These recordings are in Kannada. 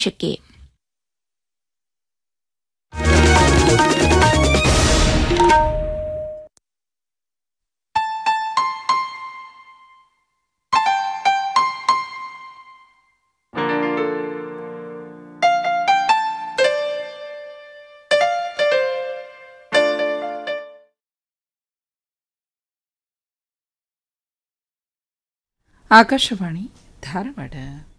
ಶಕ್ಕೆ ಆಕಾಶವಾಣಿ ಧಾರವಾಡ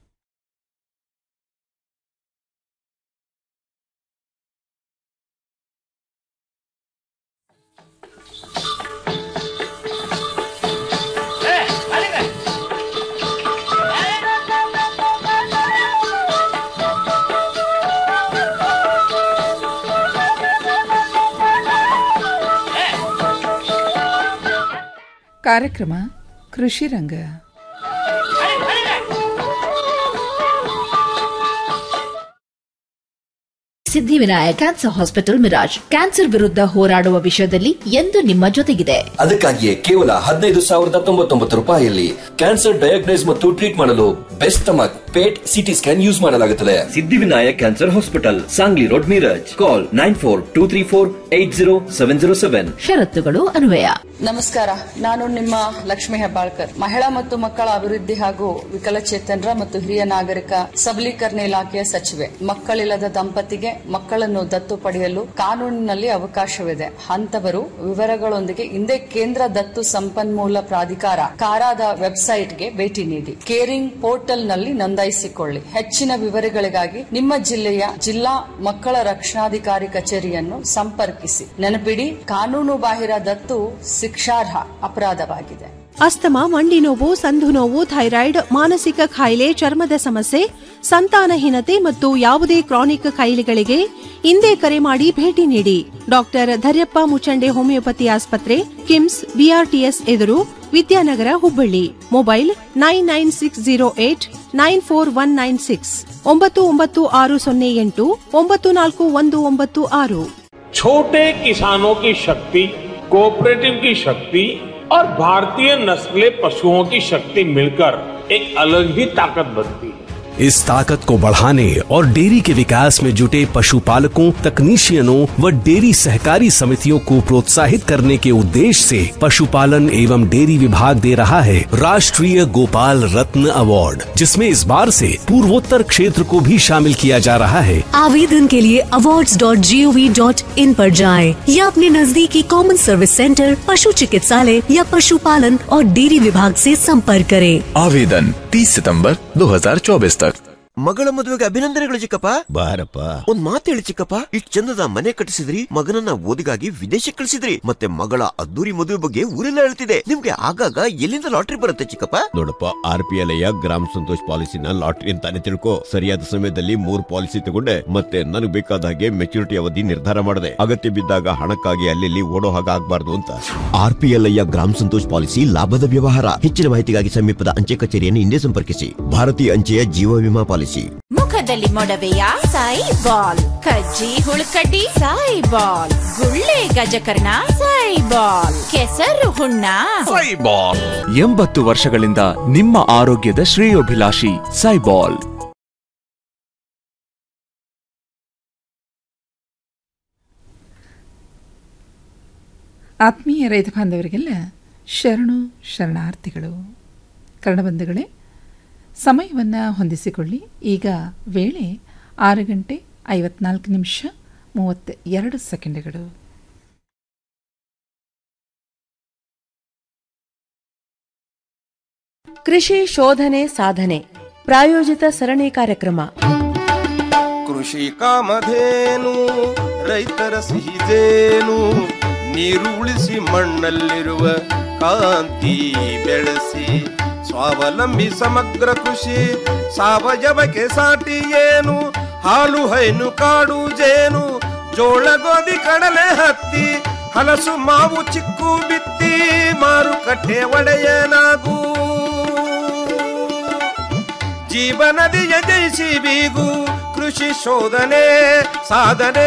ಕಾರ್ಯಕ್ರಮ ಕೃಷಿ ರಂಗ Siddhivinayak cancer hospital Miraj cancer ವಿರುದ್ಧ ಹೋರಾಡುವ ವಿಷಯದಲ್ಲಿ ಎಂದು ನಿಮ್ಮ ಜೊತೆಗಿದೆ ಅದಕ್ಕಾಗಿಯೇ ಕೇವಲ ಹದಿನೈದು ಸಾವಿರದ ತೊಂಬತ್ತೊಂಬತ್ತು ರೂಪಾಯಿಯಲ್ಲಿ ಕ್ಯಾನ್ಸರ್ ಡಯಾಗ್ನೈಸ್ ಮತ್ತು ಟ್ರೀಟ್ ಮಾಡಲು best stomach PET CT scan use ಮಾಡಲಾಗುತ್ತದೆ Siddhivinayak cancer hospital Sangli road Miraj call nine four two three four eight zero seven zero seven ಷರತ್ತುಗಳು ಅನ್ವಯ ನಮಸ್ಕಾರ ನಾನು ನಿಮ್ಮ ಲಕ್ಷ್ಮಿ ಹೆಬ್ಬಾಳ್ಕರ್ ಮಹಿಳಾ ಮತ್ತು ಮಕ್ಕಳ ಅಭಿವೃದ್ಧಿ ಹಾಗೂ ವಿಕಲಚೇತನರ ಮತ್ತು ಹಿರಿಯ ನಾಗರಿಕ ಸಬಲೀಕರಣ ಇಲಾಖೆಯ ಸಚಿವೆ ಮಕ್ಕಳಿಲ್ಲದ ದಂಪತಿಗೆ ಮಕ್ಕಳನ್ನು ದತ್ತು ಪಡೆಯಲು ಕಾನೂನಿನಲ್ಲಿ ಅವಕಾಶವಿದೆ ಅಂತವರು ವಿವರಗಳೊಂದಿಗೆ ಹಿಂದೆ ಕೇಂದ್ರ ದತ್ತು ಸಂಪನ್ಮೂಲ ಪ್ರಾಧಿಕಾರ ಕಾರಾದ ವೆಬ್ಸೈಟ್ಗೆ ಭೇಟಿ ನೀಡಿ ಕೇರಿಂಗ್ ಪೋರ್ಟಲ್ನಲ್ಲಿ ನೋಂದಾಯಿಸಿಕೊಳ್ಳಿ ಹೆಚ್ಚಿನ ವಿವರಗಳಿಗಾಗಿ ನಿಮ್ಮ ಜಿಲ್ಲೆಯ ಜಿಲ್ಲಾ ಮಕ್ಕಳ ರಕ್ಷಣಾಧಿಕಾರಿ ಕಚೇರಿಯನ್ನು ಸಂಪರ್ಕಿಸಿ ನೆನಪಿಡಿ ಕಾನೂನು ಬಾಹಿರ ದತ್ತು ಶಿಕ್ಷಾರ್ಹ ಅಪರಾಧವಾಗಿದೆ ಅಸ್ತಮ ಮಂಡಿ ನೋವು ಸಂಧು ನೋವು ಥೈರಾಯ್ಡ್ ಮಾನಸಿಕ ಕಾಯಿಲೆ ಚರ್ಮದ ಸಮಸ್ಯೆ ಸಂತಾನಹೀನತೆ ಮತ್ತು ಯಾವುದೇ ಕ್ರಾನಿಕ್ ಕಾಯಿಲೆಗಳಿಗೆ ಇಂದೇ ಕರೆ ಮಾಡಿ ಭೇಟಿ ನೀಡಿ ಡಾಕ್ಟರ್ ಧರ್ಯಪ್ಪ ಮುಚಂಡೆ ಹೋಮಿಯೋಪತಿ ಆಸ್ಪತ್ರೆ ಕಿಮ್ಸ್ ಬಿಆರ್ಟಿಎಸ್ ಎದುರು Vidyanagar Hubballi mobile nine nine six zero eight nine four one nine six ಒಂಬತ್ತು ಒಂಬತ್ತು ಆರು ಸೊನ್ನೆ ಎಂಟು ಒಂಬತ್ತು ನಾಲ್ಕು ಒಂದು ಒಂಬತ್ತು ಆರು छोटे किसानों की शक्ति कोऑपरेटिव की शक्ति और भारतीय नस्ले पशुओं की शक्ति मिलकर एक अलग ही ताकत बनती है इस ताकत को बढ़ाने और डेयरी के विकास में जुटे पशुपालकों तकनीशियनों व डेयरी सहकारी समितियों को प्रोत्साहित करने के उद्देश्य से पशुपालन एवं डेयरी विभाग दे रहा है राष्ट्रीय गोपाल रत्न अवार्ड जिसमें इस बार से पूर्वोत्तर क्षेत्र को भी शामिल किया जा रहा है आवेदन के लिए awards.gov.in पर जाएं या अपने नजदीकी कॉमन सर्विस सेंटर पशु चिकित्सालय या पशुपालन और डेयरी विभाग से संपर्क करें आवेदन 30 सितंबर 2024 तक ಮಗಳ ಮದುವೆಗೆ ಅಭಿನಂದನೆಗಳು ಚಿಕ್ಕಪ್ಪ ಬಾರಪ್ಪ ಒಂದ್ ಮಾತು ಹೇಳಿ ಚಿಕ್ಕಪ್ಪ ಇಷ್ಟ್ ಚಂದದ ಮನೆ ಕಟ್ಟಿಸಿದ್ರಿ ಮಗನನ್ನ ಓದಿಗಾಗಿ ವಿದೇಶಕ್ಕೆ ಕಳಿಸಿದ್ರಿ ಮತ್ತೆ ಮಗಳ ಅದ್ದೂರಿ ಮದುವೆ ಬಗ್ಗೆ ಊರೆಲ್ಲ ಹೇಳ್ತಿದೆ ನಿಮ್ಗೆ ಆಗಾಗ ಎಲ್ಲಿಂದ ಲಾಟ್ರಿ ಬರುತ್ತೆ ಚಿಕ್ಕಪ್ಪ ನೋಡಪ್ಪ ಆರ್ ಪಿ ಎಲ್ ಗ್ರಾಮ ಸಂತೋಷ್ ಪಾಲಿಸಿನ ಲಾಟ್ರಿ ಅಂತಾನೆ ತಿಳ್ಕೊ ಸರಿಯಾದ ಸಮಯದಲ್ಲಿ ಮೂರ್ ಪಾಲಿಸಿ ತಗೊಂಡೆ ಮತ್ತೆ ನನಗೆ ಬೇಕಾದ ಹಾಗೆ ಮೆಚುರಿಟಿ ಅವಧಿ ನಿರ್ಧಾರ ಮಾಡಿದೆ ಅಗತ್ಯ ಬಿದ್ದಾಗ ಹಣಕ್ಕಾಗಿ ಅಲ್ಲಿ ಓಡೋ ಹಾಗೆ ಆಗ್ಬಾರ್ದು ಅಂತ ಆರ್ ಪಿ ಎಲ್ ಗ್ರಾಮ ಸಂತೋಷ್ ಪಾಲಿಸಿ ಲಾಭದ ವ್ಯವಹಾರ ಹೆಚ್ಚಿನ ಮಾಹಿತಿಗಾಗಿ ಸಮೀಪದ ಅಂಚೆ ಕಚೇರಿಯನ್ನು ಹಿಂದೆ ಸಂಪರ್ಕಿಸಿ ಭಾರತೀಯ ಅಂಚೆಯ ಜೀವ ವಿಮಾ ಪಾಲಿಸಿ ಮುಖದಲ್ಲಿ ಮೊಡವೆಯ ಸಾಯಿ ಬಾಲ್ ಕಜ್ಜಿ ಹುಳುಕಡ್ಡಿ ಸಾಯಿ ಬಾಲ್ ಗುಳ್ಳೆ ಗಜಕರ್ಣ ಸಾಯಿ ಬಾಲ್ ಕೆಸರು ಹುಣ್ಣ ಎಂಬತ್ತು ವರ್ಷಗಳಿಂದ ನಿಮ್ಮ ಆರೋಗ್ಯದ ಶ್ರೇಯೋಭಿಲಾಷಿ ಸೈಬಾಲ್ ಆತ್ಮೀಯ ರೈತ ಬಾಂಧವರಿಗೆಲ್ಲ ಶರಣು ಶರಣಾರ್ಥಿಗಳು ಕನ್ನಡಬಂಧುಗಳೇ ಸಮಯವನ್ನು ಹೊಂದಿಸಿಕೊಳ್ಳಿ ಈಗ ವೇಳೆ ಆರು ಗಂಟೆ ಐವತ್ನಾಲ್ಕು ನಿಮಿಷ ಮೂವತ್ತ ಎರಡು ಸೆಕೆಂಡ್ಗಳು ಕೃಷಿ ಶೋಧನೆ ಸಾಧನೆ ಪ್ರಾಯೋಜಿತ ಸರಣಿ ಕಾರ್ಯಕ್ರಮ ಕೃಷಿ ಕಾಮಧೇನು ರೈತರ ಸಿಹಿದೇನು ನೀರು ಉಳಿಸಿ ಮಣ್ಣಲ್ಲಿರುವ ಕಾಂತಿ ಬೆಳೆಸಿ ಸ್ವಾವಲಂಬಿ ಸಮಗ್ರ ಕೃಷಿ ಸಾವಯವಕ್ಕೆ ಸಾಟಿ ಏನು ಹಾಲು ಹೈನು ಕಾಡು ಜೇನು ಜೋಳ ಗೋಧಿ ಕಡಲೆ ಹತ್ತಿ ಹಲಸು ಮಾವು ಚಿಕ್ಕು ಬಿತ್ತಿ ಮಾರುಕಟ್ಟೆ ಒಡೆಯನಾಗೂ ಜೀವನದಿಯ ಜಯಿಸಿ ಬೀಗು ಕೃಷಿ ಶೋಧನೆ ಸಾಧನೆ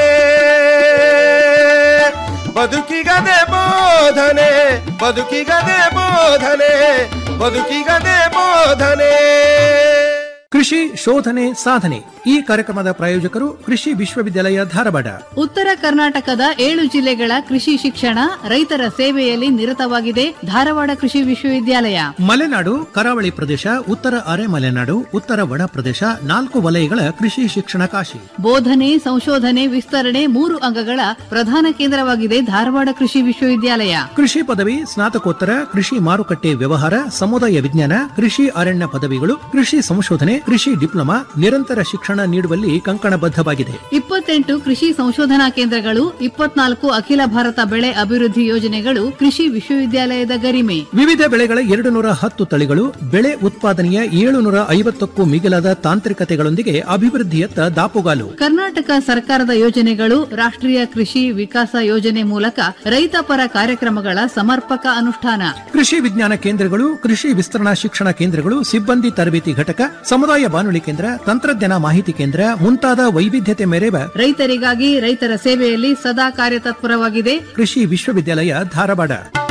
ಬದುಕಿಗದೆ ಬೋಧನೆ ಬದುಕಿಗದೆ ಬೋಧನೆ ಬದುಕಿಗದೆ ಬೋಧನೆ ಕೃಷಿ ಶೋಧನೆ ಸಾಧನೆ ಈ ಕಾರ್ಯಕ್ರಮದ ಪ್ರಾಯೋಜಕರು ಕೃಷಿ ವಿಶ್ವವಿದ್ಯಾಲಯ ಧಾರವಾಡ ಉತ್ತರ ಕರ್ನಾಟಕದ ಏಳು ಜಿಲ್ಲೆಗಳ ಕೃಷಿ ಶಿಕ್ಷಣ ರೈತರ ಸೇವೆಯಲ್ಲಿ ನಿರತವಾಗಿದೆ ಧಾರವಾಡ ಕೃಷಿ ವಿಶ್ವವಿದ್ಯಾಲಯ ಮಲೆನಾಡು ಕರಾವಳಿ ಪ್ರದೇಶ ಉತ್ತರ ಅರೆ ಮಲೆನಾಡು ಉತ್ತರ ಒಣ ಪ್ರದೇಶ ನಾಲ್ಕು ವಲಯಗಳ ಕೃಷಿ ಶಿಕ್ಷಣ ಕಾಶಿ ಬೋಧನೆ ಸಂಶೋಧನೆ ವಿಸ್ತರಣೆ ಮೂರು ಅಂಗಗಳ ಪ್ರಧಾನ ಕೇಂದ್ರವಾಗಿದೆ ಧಾರವಾಡ ಕೃಷಿ ವಿಶ್ವವಿದ್ಯಾಲಯ ಕೃಷಿ ಪದವಿ ಸ್ನಾತಕೋತ್ತರ ಕೃಷಿ ಮಾರುಕಟ್ಟೆ ವ್ಯವಹಾರ ಸಮುದಾಯ ವಿಜ್ಞಾನ ಕೃಷಿ ಅರಣ್ಯ ಪದವಿಗಳು ಕೃಷಿ ಸಂಶೋಧನೆ ಕೃಷಿ ಡಿಪ್ಲೊಮಾ ನಿರಂತರ ಶಿಕ್ಷಣ ನೀಡುವಲ್ಲಿ ಕಂಕಣಬದ್ಧವಾಗಿದೆ ಇಪ್ಪತ್ತೆಂಟು ಕೃಷಿ ಸಂಶೋಧನಾ ಕೇಂದ್ರಗಳು ಇಪ್ಪತ್ನಾಲ್ಕು ಅಖಿಲ ಭಾರತ ಬೆಳೆ ಅಭಿವೃದ್ಧಿ ಯೋಜನೆಗಳು ಕೃಷಿ ವಿಶ್ವವಿದ್ಯಾಲಯದ ಗರಿಮೆ ವಿವಿಧ ಬೆಳೆಗಳ ಎರಡು ನೂರ ಹತ್ತು ತಳಿಗಳು ಬೆಳೆ ಉತ್ಪಾದನೆಯ ಏಳುನೂರ ಐವತ್ತಕ್ಕೂ ಮಿಗಿಲಾದ ತಾಂತ್ರಿಕತೆಗಳೊಂದಿಗೆ ಅಭಿವೃದ್ಧಿಯತ್ತ ದಾಪುಗಾಲು ಕರ್ನಾಟಕ ಸರ್ಕಾರದ ಯೋಜನೆಗಳು ರಾಷ್ಟ್ರೀಯ ಕೃಷಿ ವಿಕಾಸ ಯೋಜನೆ ಮೂಲಕ ರೈತಪರ ಕಾರ್ಯಕ್ರಮಗಳ ಸಮರ್ಪಕ ಅನುಷ್ಠಾನ ಕೃಷಿ ವಿಜ್ಞಾನ ಕೇಂದ್ರಗಳು ಕೃಷಿ ವಿಸ್ತರಣಾ ಶಿಕ್ಷಣ ಕೇಂದ್ರಗಳು ಸಿಬ್ಬಂದಿ ತರಬೇತಿ ಘಟಕ ಸಮುದಾಯ ಬಾನುಲಿ ಕೇಂದ್ರ ತಂತ್ರಜ್ಞಾನ ಮಾಹಿತಿ ಕೇಂದ್ರ ಮುಂತಾದ ವೈವಿಧ್ಯತೆ ಮೆರೆವ ರೈತರಿಗಾಗಿ ರೈತರ ಸೇವೆಯಲ್ಲಿ ಸದಾ ಕಾರ್ಯತತ್ಪರವಾಗಿದೆ ಕೃಷಿ ವಿಶ್ವವಿದ್ಯಾಲಯ ಧಾರವಾಡ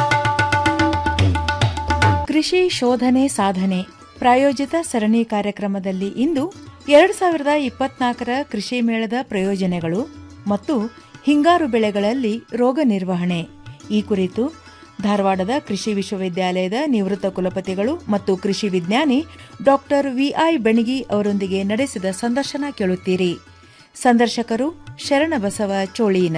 ಕೃಷಿ ಶೋಧನೆ ಸಾಧನೆ ಪ್ರಾಯೋಜಿತ ಸರಣಿ ಕಾರ್ಯಕ್ರಮದಲ್ಲಿ ಇಂದು ಎರಡು ಸಾವಿರದ ಇಪ್ಪತ್ನಾಲ್ಕರ ಕೃಷಿ ಮೇಳದ ಪ್ರಯೋಜನಗಳು ಮತ್ತು ಹಿಂಗಾರು ಬೆಳೆಗಳಲ್ಲಿ ರೋಗ ನಿರ್ವಹಣೆ ಈ ಕುರಿತು ಧಾರವಾಡದ ಕೃಷಿ ವಿಶ್ವವಿದ್ಯಾಲಯದ ನಿವೃತ್ತ ಕುಲಪತಿಗಳು ಮತ್ತು ಕೃಷಿ ವಿಜ್ಞಾನಿ ಡಾಕ್ಟರ್ ವಿಐ ಬೆಣಗಿ ಅವರೊಂದಿಗೆ ನಡೆಸಿದ ಸಂದರ್ಶನ ಕೇಳುತ್ತೀರಿ ಸಂದರ್ಶಕರು ಶರಣಬಸವ ಚೋಳೀನ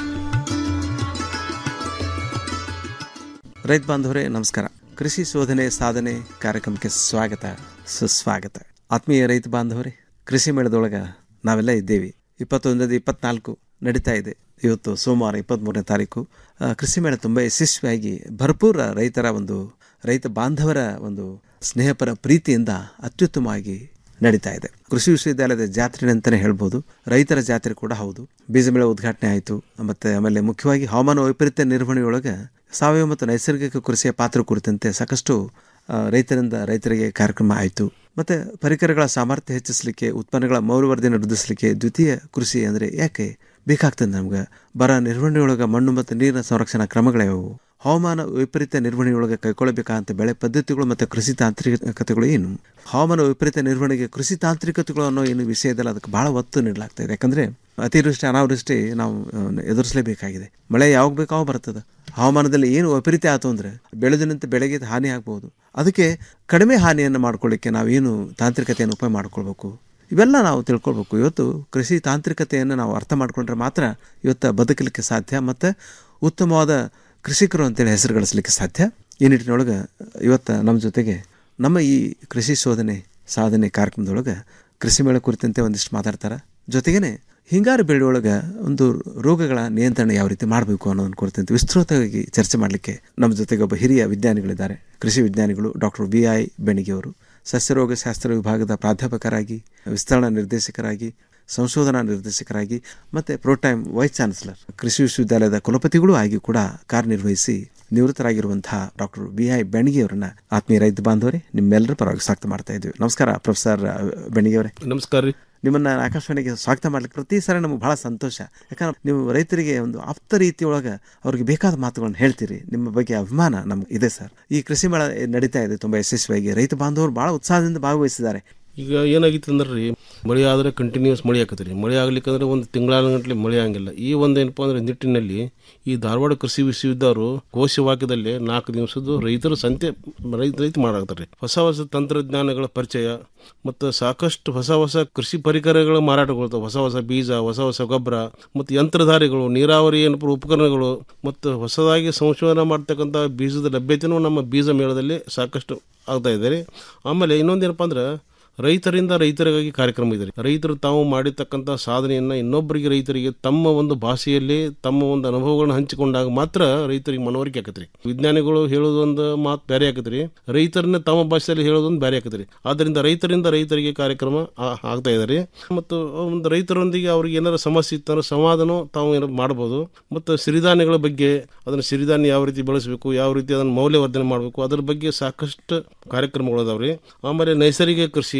ರೈತ ಬಾಂಧವರೇ ನಮಸ್ಕಾರ ಕೃಷಿ ಶೋಧನೆ ಸಾಧನೆ ಕಾರ್ಯಕ್ರಮಕ್ಕೆ ಸ್ವಾಗತ ಸುಸ್ವಾಗತ ಆತ್ಮೀಯ ರೈತ ಬಾಂಧವರೇ ಕೃಷಿ ಮೇಳದೊಳಗ ನಾವೆಲ್ಲ ಇದ್ದೇವೆ ಇಪ್ಪತ್ತೊಂದದ ಇಪ್ಪತ್ನಾಲ್ಕು ನಡೀತಾ ಇದೆ ಇವತ್ತು ಸೋಮವಾರ ಇಪ್ಪತ್ತ್ಮೂರನೇ ತಾರೀಕು ಆ, ಕೃಷಿ ಮೇಳ ತುಂಬ ಯಶಸ್ವಿಯಾಗಿ ಭರ್ಪೂರ ರೈತರ ಒಂದು ರೈತ ಬಾಂಧವರ ಒಂದು ಸ್ನೇಹಪರ ಪ್ರೀತಿಯಿಂದ ಅತ್ಯುತ್ತಮವಾಗಿ ನಡೀತಾ ಇದೆ ಕೃಷಿ ವಿಶ್ವವಿದ್ಯಾಲಯದ ಜಾತ್ರೆ ಅಂತಲೇ ಹೇಳ್ಬೋದು ರೈತರ ಜಾತ್ರೆ ಕೂಡ ಹೌದು ಬೀಜ ಮೇಳ ಉದ್ಘಾಟನೆ ಆಯಿತು ಮತ್ತು ಆಮೇಲೆ ಮುಖ್ಯವಾಗಿ ಹವಾಮಾನ ವೈಪರೀತ್ಯ ನಿರ್ವಹಣೆಯೊಳಗೆ ಸಾವಯವ ಮತ್ತು ನೈಸರ್ಗಿಕ ಕೃಷಿಯ ಪಾತ್ರ ಕುರಿತಂತೆ ಸಾಕಷ್ಟು ಆ, ರೈತರಿಂದ ರೈತರಿಗೆ ಕಾರ್ಯಕ್ರಮ ಆಯಿತು ಮತ್ತು ಪರಿಕರಗಳ ಸಾಮರ್ಥ್ಯ ಹೆಚ್ಚಿಸಲಿಕ್ಕೆ ಉತ್ಪನ್ನಗಳ ಮೌಲ್ಯವರ್ಧನೆ ವೃದ್ಧಿಸಲಿಕ್ಕೆ ದ್ವಿತೀಯ ಕೃಷಿ ಅಂದರೆ ಯಾಕೆ ಬೇಕಾಗ್ತದೆ ನಮ್ಗೆ ಬರ ನಿರ್ವಹಣೆಯೊಳಗೆ ಮಣ್ಣು ಮತ್ತು ನೀರಿನ ಸಂರಕ್ಷಣಾ ಕ್ರಮಗಳ್ಯಾವು ಹವಾಮಾನ ವೈಪರೀತ್ಯ ನಿರ್ವಹಣೆಯೊಳಗೆ ಕೈಗೊಳ್ಳಬೇಕಾದಂಥ ಬೆಳೆ ಪದ್ಧತಿಗಳು ಮತ್ತು ಕೃಷಿ ತಾಂತ್ರಿಕತೆಗಳು ಏನು ಹವಾಮಾನ ವೈಪರೀತ್ಯ ನಿರ್ವಹಣೆಗೆ ಕೃಷಿ ತಾಂತ್ರಿಕತೆಗಳು ಅನ್ನೋ ಏನು ವಿಷಯ ಇದೆಲ್ಲ ಅದಕ್ಕೆ ಬಹಳ ಒತ್ತು ನೀಡಲಾಗ್ತಾ ಇದೆ ಯಾಕಂದರೆ ಅತಿವೃಷ್ಟಿ ಅನಾವೃಷ್ಟಿ ನಾವು ಆ, ಎದುರಿಸಲೇಬೇಕಾಗಿದೆ ಮಳೆ ಯಾವಾಗ ಬೇಕಾವ ಬರ್ತದೆ ಹವಾಮಾನದಲ್ಲಿ ಏನು ವೈಪರೀತ್ಯ ಆಯಿತು ಅಂದರೆ ಬೆಳೆದಿನಂತೆ ಬೆಳೆಗೆ ಹಾನಿ ಆಗ್ಬೋದು ಅದಕ್ಕೆ ಕಡಿಮೆ ಹಾನಿಯನ್ನು ಮಾಡ್ಕೊಳ್ಳಿಕ್ಕೆ ನಾವೇನು ತಾಂತ್ರಿಕತೆಯನ್ನು ಉಪಯೋಗ ಮಾಡ್ಕೊಳ್ಬೇಕು ಇವೆಲ್ಲ ನಾವು ತಿಳ್ಕೊಳ್ಬೇಕು ಇವತ್ತು ಕೃಷಿ ತಾಂತ್ರಿಕತೆಯನ್ನು ನಾವು ಅರ್ಥ ಮಾಡ್ಕೊಂಡ್ರೆ ಮಾತ್ರ ಇವತ್ತು ಬದುಕಲಿಕ್ಕೆ ಸಾಧ್ಯ ಮತ್ತು ಉತ್ತಮವಾದ ಕೃಷಿಕರು ಅಂತೇಳಿ ಹೆಸರು ಗಳಿಸಲಿಕ್ಕೆ ಸಾಧ್ಯ ಈ ನಿಟ್ಟಿನೊಳಗೆ ಇವತ್ತು ನಮ್ಮ ಜೊತೆಗೆ ನಮ್ಮ ಈ ಕೃಷಿ ಶೋಧನೆ ಸಾಧನೆ ಕಾರ್ಯಕ್ರಮದೊಳಗೆ ಕೃಷಿ ಮೇಳ ಕುರಿತಂತೆ ಒಂದಿಷ್ಟು ಮಾತಾಡ್ತಾರೆ ಜೊತೆಗೇನೆ ಹಿಂಗಾರು ಬೆಳೆಯೊಳಗೆ ಒಂದು ರೋಗಗಳ ನಿಯಂತ್ರಣ ಯಾವ ರೀತಿ ಮಾಡಬೇಕು ಅನ್ನೋದನ್ನು ಕುರಿತಂತೆ ವಿಸ್ತೃತವಾಗಿ ಚರ್ಚೆ ಮಾಡಲಿಕ್ಕೆ ನಮ್ಮ ಜೊತೆಗೆ ಒಬ್ಬ ಹಿರಿಯ ವಿಜ್ಞಾನಿಗಳಿದ್ದಾರೆ ಕೃಷಿ ವಿಜ್ಞಾನಿಗಳು ಡಾಕ್ಟರ್ ಬಿ ಐ ಬೆಣಿಗೆಯವರು ಸಸ್ಯರೋಗ ಶಾಸ್ತ್ರ ವಿಭಾಗದ ಪ್ರಾಧ್ಯಾಪಕರಾಗಿ ವಿಸ್ತರಣಾ ನಿರ್ದೇಶಕರಾಗಿ ಸಂಶೋಧನಾ ನಿರ್ದೇಶಕರಾಗಿ ಮತ್ತು ಪ್ರೋಟೈಮ್ ವೈಸ್ ಚಾನ್ಸಲರ್ ಕೃಷಿ ವಿಶ್ವವಿದ್ಯಾಲಯದ ಕುಲಪತಿಗಳು ಆಗಿ ಕೂಡ ಕಾರ್ಯನಿರ್ವಹಿಸಿ ನಿವೃತ್ತರಾಗಿರುವಂತಹ ಡಾಕ್ಟರ್ ಬಿ ಐ ಬೆಣಗಿಯವರನ್ನ ಆತ್ಮೀಯ ರೈತ ಬಾಂಧವರೇ ನಿಮ್ಮೆಲ್ಲರ ಪರವಾಗಿ ಸ್ವಾಗತ ಮಾಡ್ತಾ ಇದ್ವಿ ನಮಸ್ಕಾರ ಪ್ರೊಫೆಸರ್ ಬೆಣಗಿಯವರೇ ನಮಸ್ಕಾರ ರೀ ನಿಮ್ಮನ್ನ ಆಕಾಶವಾಣಿಗೆ ಸ್ವಾಗತ ಮಾಡ್ಲಿಕ್ಕೆ ಪ್ರತಿ ಸಾರಿ ನಮಗೆ ಬಹಳ ಸಂತೋಷ ಯಾಕಂದ್ರೆ ನೀವು ರೈತರಿಗೆ ಒಂದು ಆಪ್ತ ರೀತಿಯೊಳಗೆ ಅವ್ರಿಗೆ ಬೇಕಾದ ಮಾತುಗಳನ್ನು ಹೇಳ್ತೀರಿ ನಿಮ್ಮ ಬಗ್ಗೆ ಅಭಿಮಾನ ನಮ್ಗೆ ಇದೆ ಸರ್ ಈ ಕೃಷಿ ಮೇಳ ನಡೀತಾ ಇದೆ ತುಂಬಾ ಯಶಸ್ವಿಯಾಗಿ ರೈತ ಬಾಂಧವರು ಬಹಳ ಉತ್ಸಾಹದಿಂದ ಭಾಗವಹಿಸಿದ್ದಾರೆ ಈಗ ಏನಾಗಿತ್ತು ಅಂದ್ರೆ ರೀ ಮಳೆ ಆದರೆ ಕಂಟಿನ್ಯೂಸ್ ಮಳೆ ಆಕತ್ತೆ ರೀ ಮಳೆ ಆಗ್ಲಿಕ್ಕಂದ್ರೆ ಒಂದು ತಿಂಗಳ ಗಂಟಲೆ ಮಳೆ ಆಗಂಗಿಲ್ಲ ಈ ಒಂದು ಏನಪ್ಪ ಅಂದ್ರೆ ನಿಟ್ಟಿನಲ್ಲಿ ಈ ಧಾರವಾಡ ಕೃಷಿ ವಿಶ್ವವಿದ್ಯಾಲಯರು ಘೋಷವಾಕ್ಯದಲ್ಲಿ ನಾಲ್ಕು ದಿವಸದ್ದು ರೈತರು ಸಂತೆ ರೈತ ರೈತ ಮಾಡಾಕ್ತಾರೆ ರೀ ಹೊಸ ಹೊಸ ತಂತ್ರಜ್ಞಾನಗಳ ಪರಿಚಯ ಮತ್ತು ಸಾಕಷ್ಟು ಹೊಸ ಹೊಸ ಕೃಷಿ ಪರಿಕರಗಳ ಮಾರಾಟಗೊಳ್ತಾವೆ ಹೊಸ ಹೊಸ ಬೀಜ ಹೊಸ ಹೊಸ ಗೊಬ್ಬರ ಮತ್ತು ಯಂತ್ರಧಾರಿಗಳು ನೀರಾವರಿ ಏನಪ್ಪ ಉಪಕರಣಗಳು ಮತ್ತು ಹೊಸದಾಗಿ ಸಂಶೋಧನೆ ಮಾಡ್ತಕ್ಕಂಥ ಬೀಜದ ಲಭ್ಯತೆಯೂ ನಮ್ಮ ಬೀಜ ಮೇಳದಲ್ಲಿ ಸಾಕಷ್ಟು ಆಗ್ತಾ ಇದೆ ರೀ ಆಮೇಲೆ ಇನ್ನೊಂದೇನಪ್ಪ ಅಂದ್ರೆ ರೈತರಿಂದ ರೈತರಿಗಾಗಿ ಕಾರ್ಯಕ್ರಮ ಇದೆ ರೀ. ರೈತರು ತಾವು ಮಾಡಿರ್ತಕ್ಕಂಥ ಸಾಧನೆಯನ್ನ ಇನ್ನೊಬ್ಬರಿಗೆ ರೈತರಿಗೆ ತಮ್ಮ ಒಂದು ಭಾಷೆಯಲ್ಲಿ ತಮ್ಮ ಒಂದು ಅನುಭವಗಳನ್ನ ಹಂಚಿಕೊಂಡಾಗ ಮಾತ್ರ ರೈತರಿಗೆ ಮನವರಿಕೆ ಆಕತ್ರಿ ವಿಜ್ಞಾನಿಗಳು ಹೇಳೋದೊಂದು ಮಾತು ಬೇರೆ ಆಕತ್ರಿ ರೈತರನ್ನ ತಮ್ಮ ಭಾಷೆಯಲ್ಲಿ ಹೇಳೋದೊಂದು ಬೇರೆ ಆಕತ್ರಿ ಆದ್ದರಿಂದ ರೈತರಿಂದ ರೈತರಿಗೆ ಕಾರ್ಯಕ್ರಮ ಆ- ಆಗ್ತಾ ಇದೆ ರೀ ಮತ್ತು ಒಂದು ರೈತರೊಂದಿಗೆ ಅವ್ರಿಗೆ ಏನಾರ ಸಮಸ್ಯೆ ಇತ್ತಂದ್ರೆ ಸಂವಾದನೂ ತಾವು ಏನಾರು ಮಾಡ್ಬೋದು ಮತ್ತು ಸಿರಿಧಾನ್ಯಗಳ ಬಗ್ಗೆ ಅದನ್ನು ಸಿರಿಧಾನ್ಯ ಯಾವ ರೀತಿ ಬೆಳೆಸಬೇಕು ಯಾವ ರೀತಿ ಅದನ್ನು ಮೌಲ್ಯವರ್ಧನೆ ಮಾಡಬೇಕು ಅದ್ರ ಬಗ್ಗೆ ಸಾಕಷ್ಟು ಕಾರ್ಯಕ್ರಮಗಳು ಅದಾವ್ರಿ ಆಮೇಲೆ ನೈಸರ್ಗಿಕ ಕೃಷಿ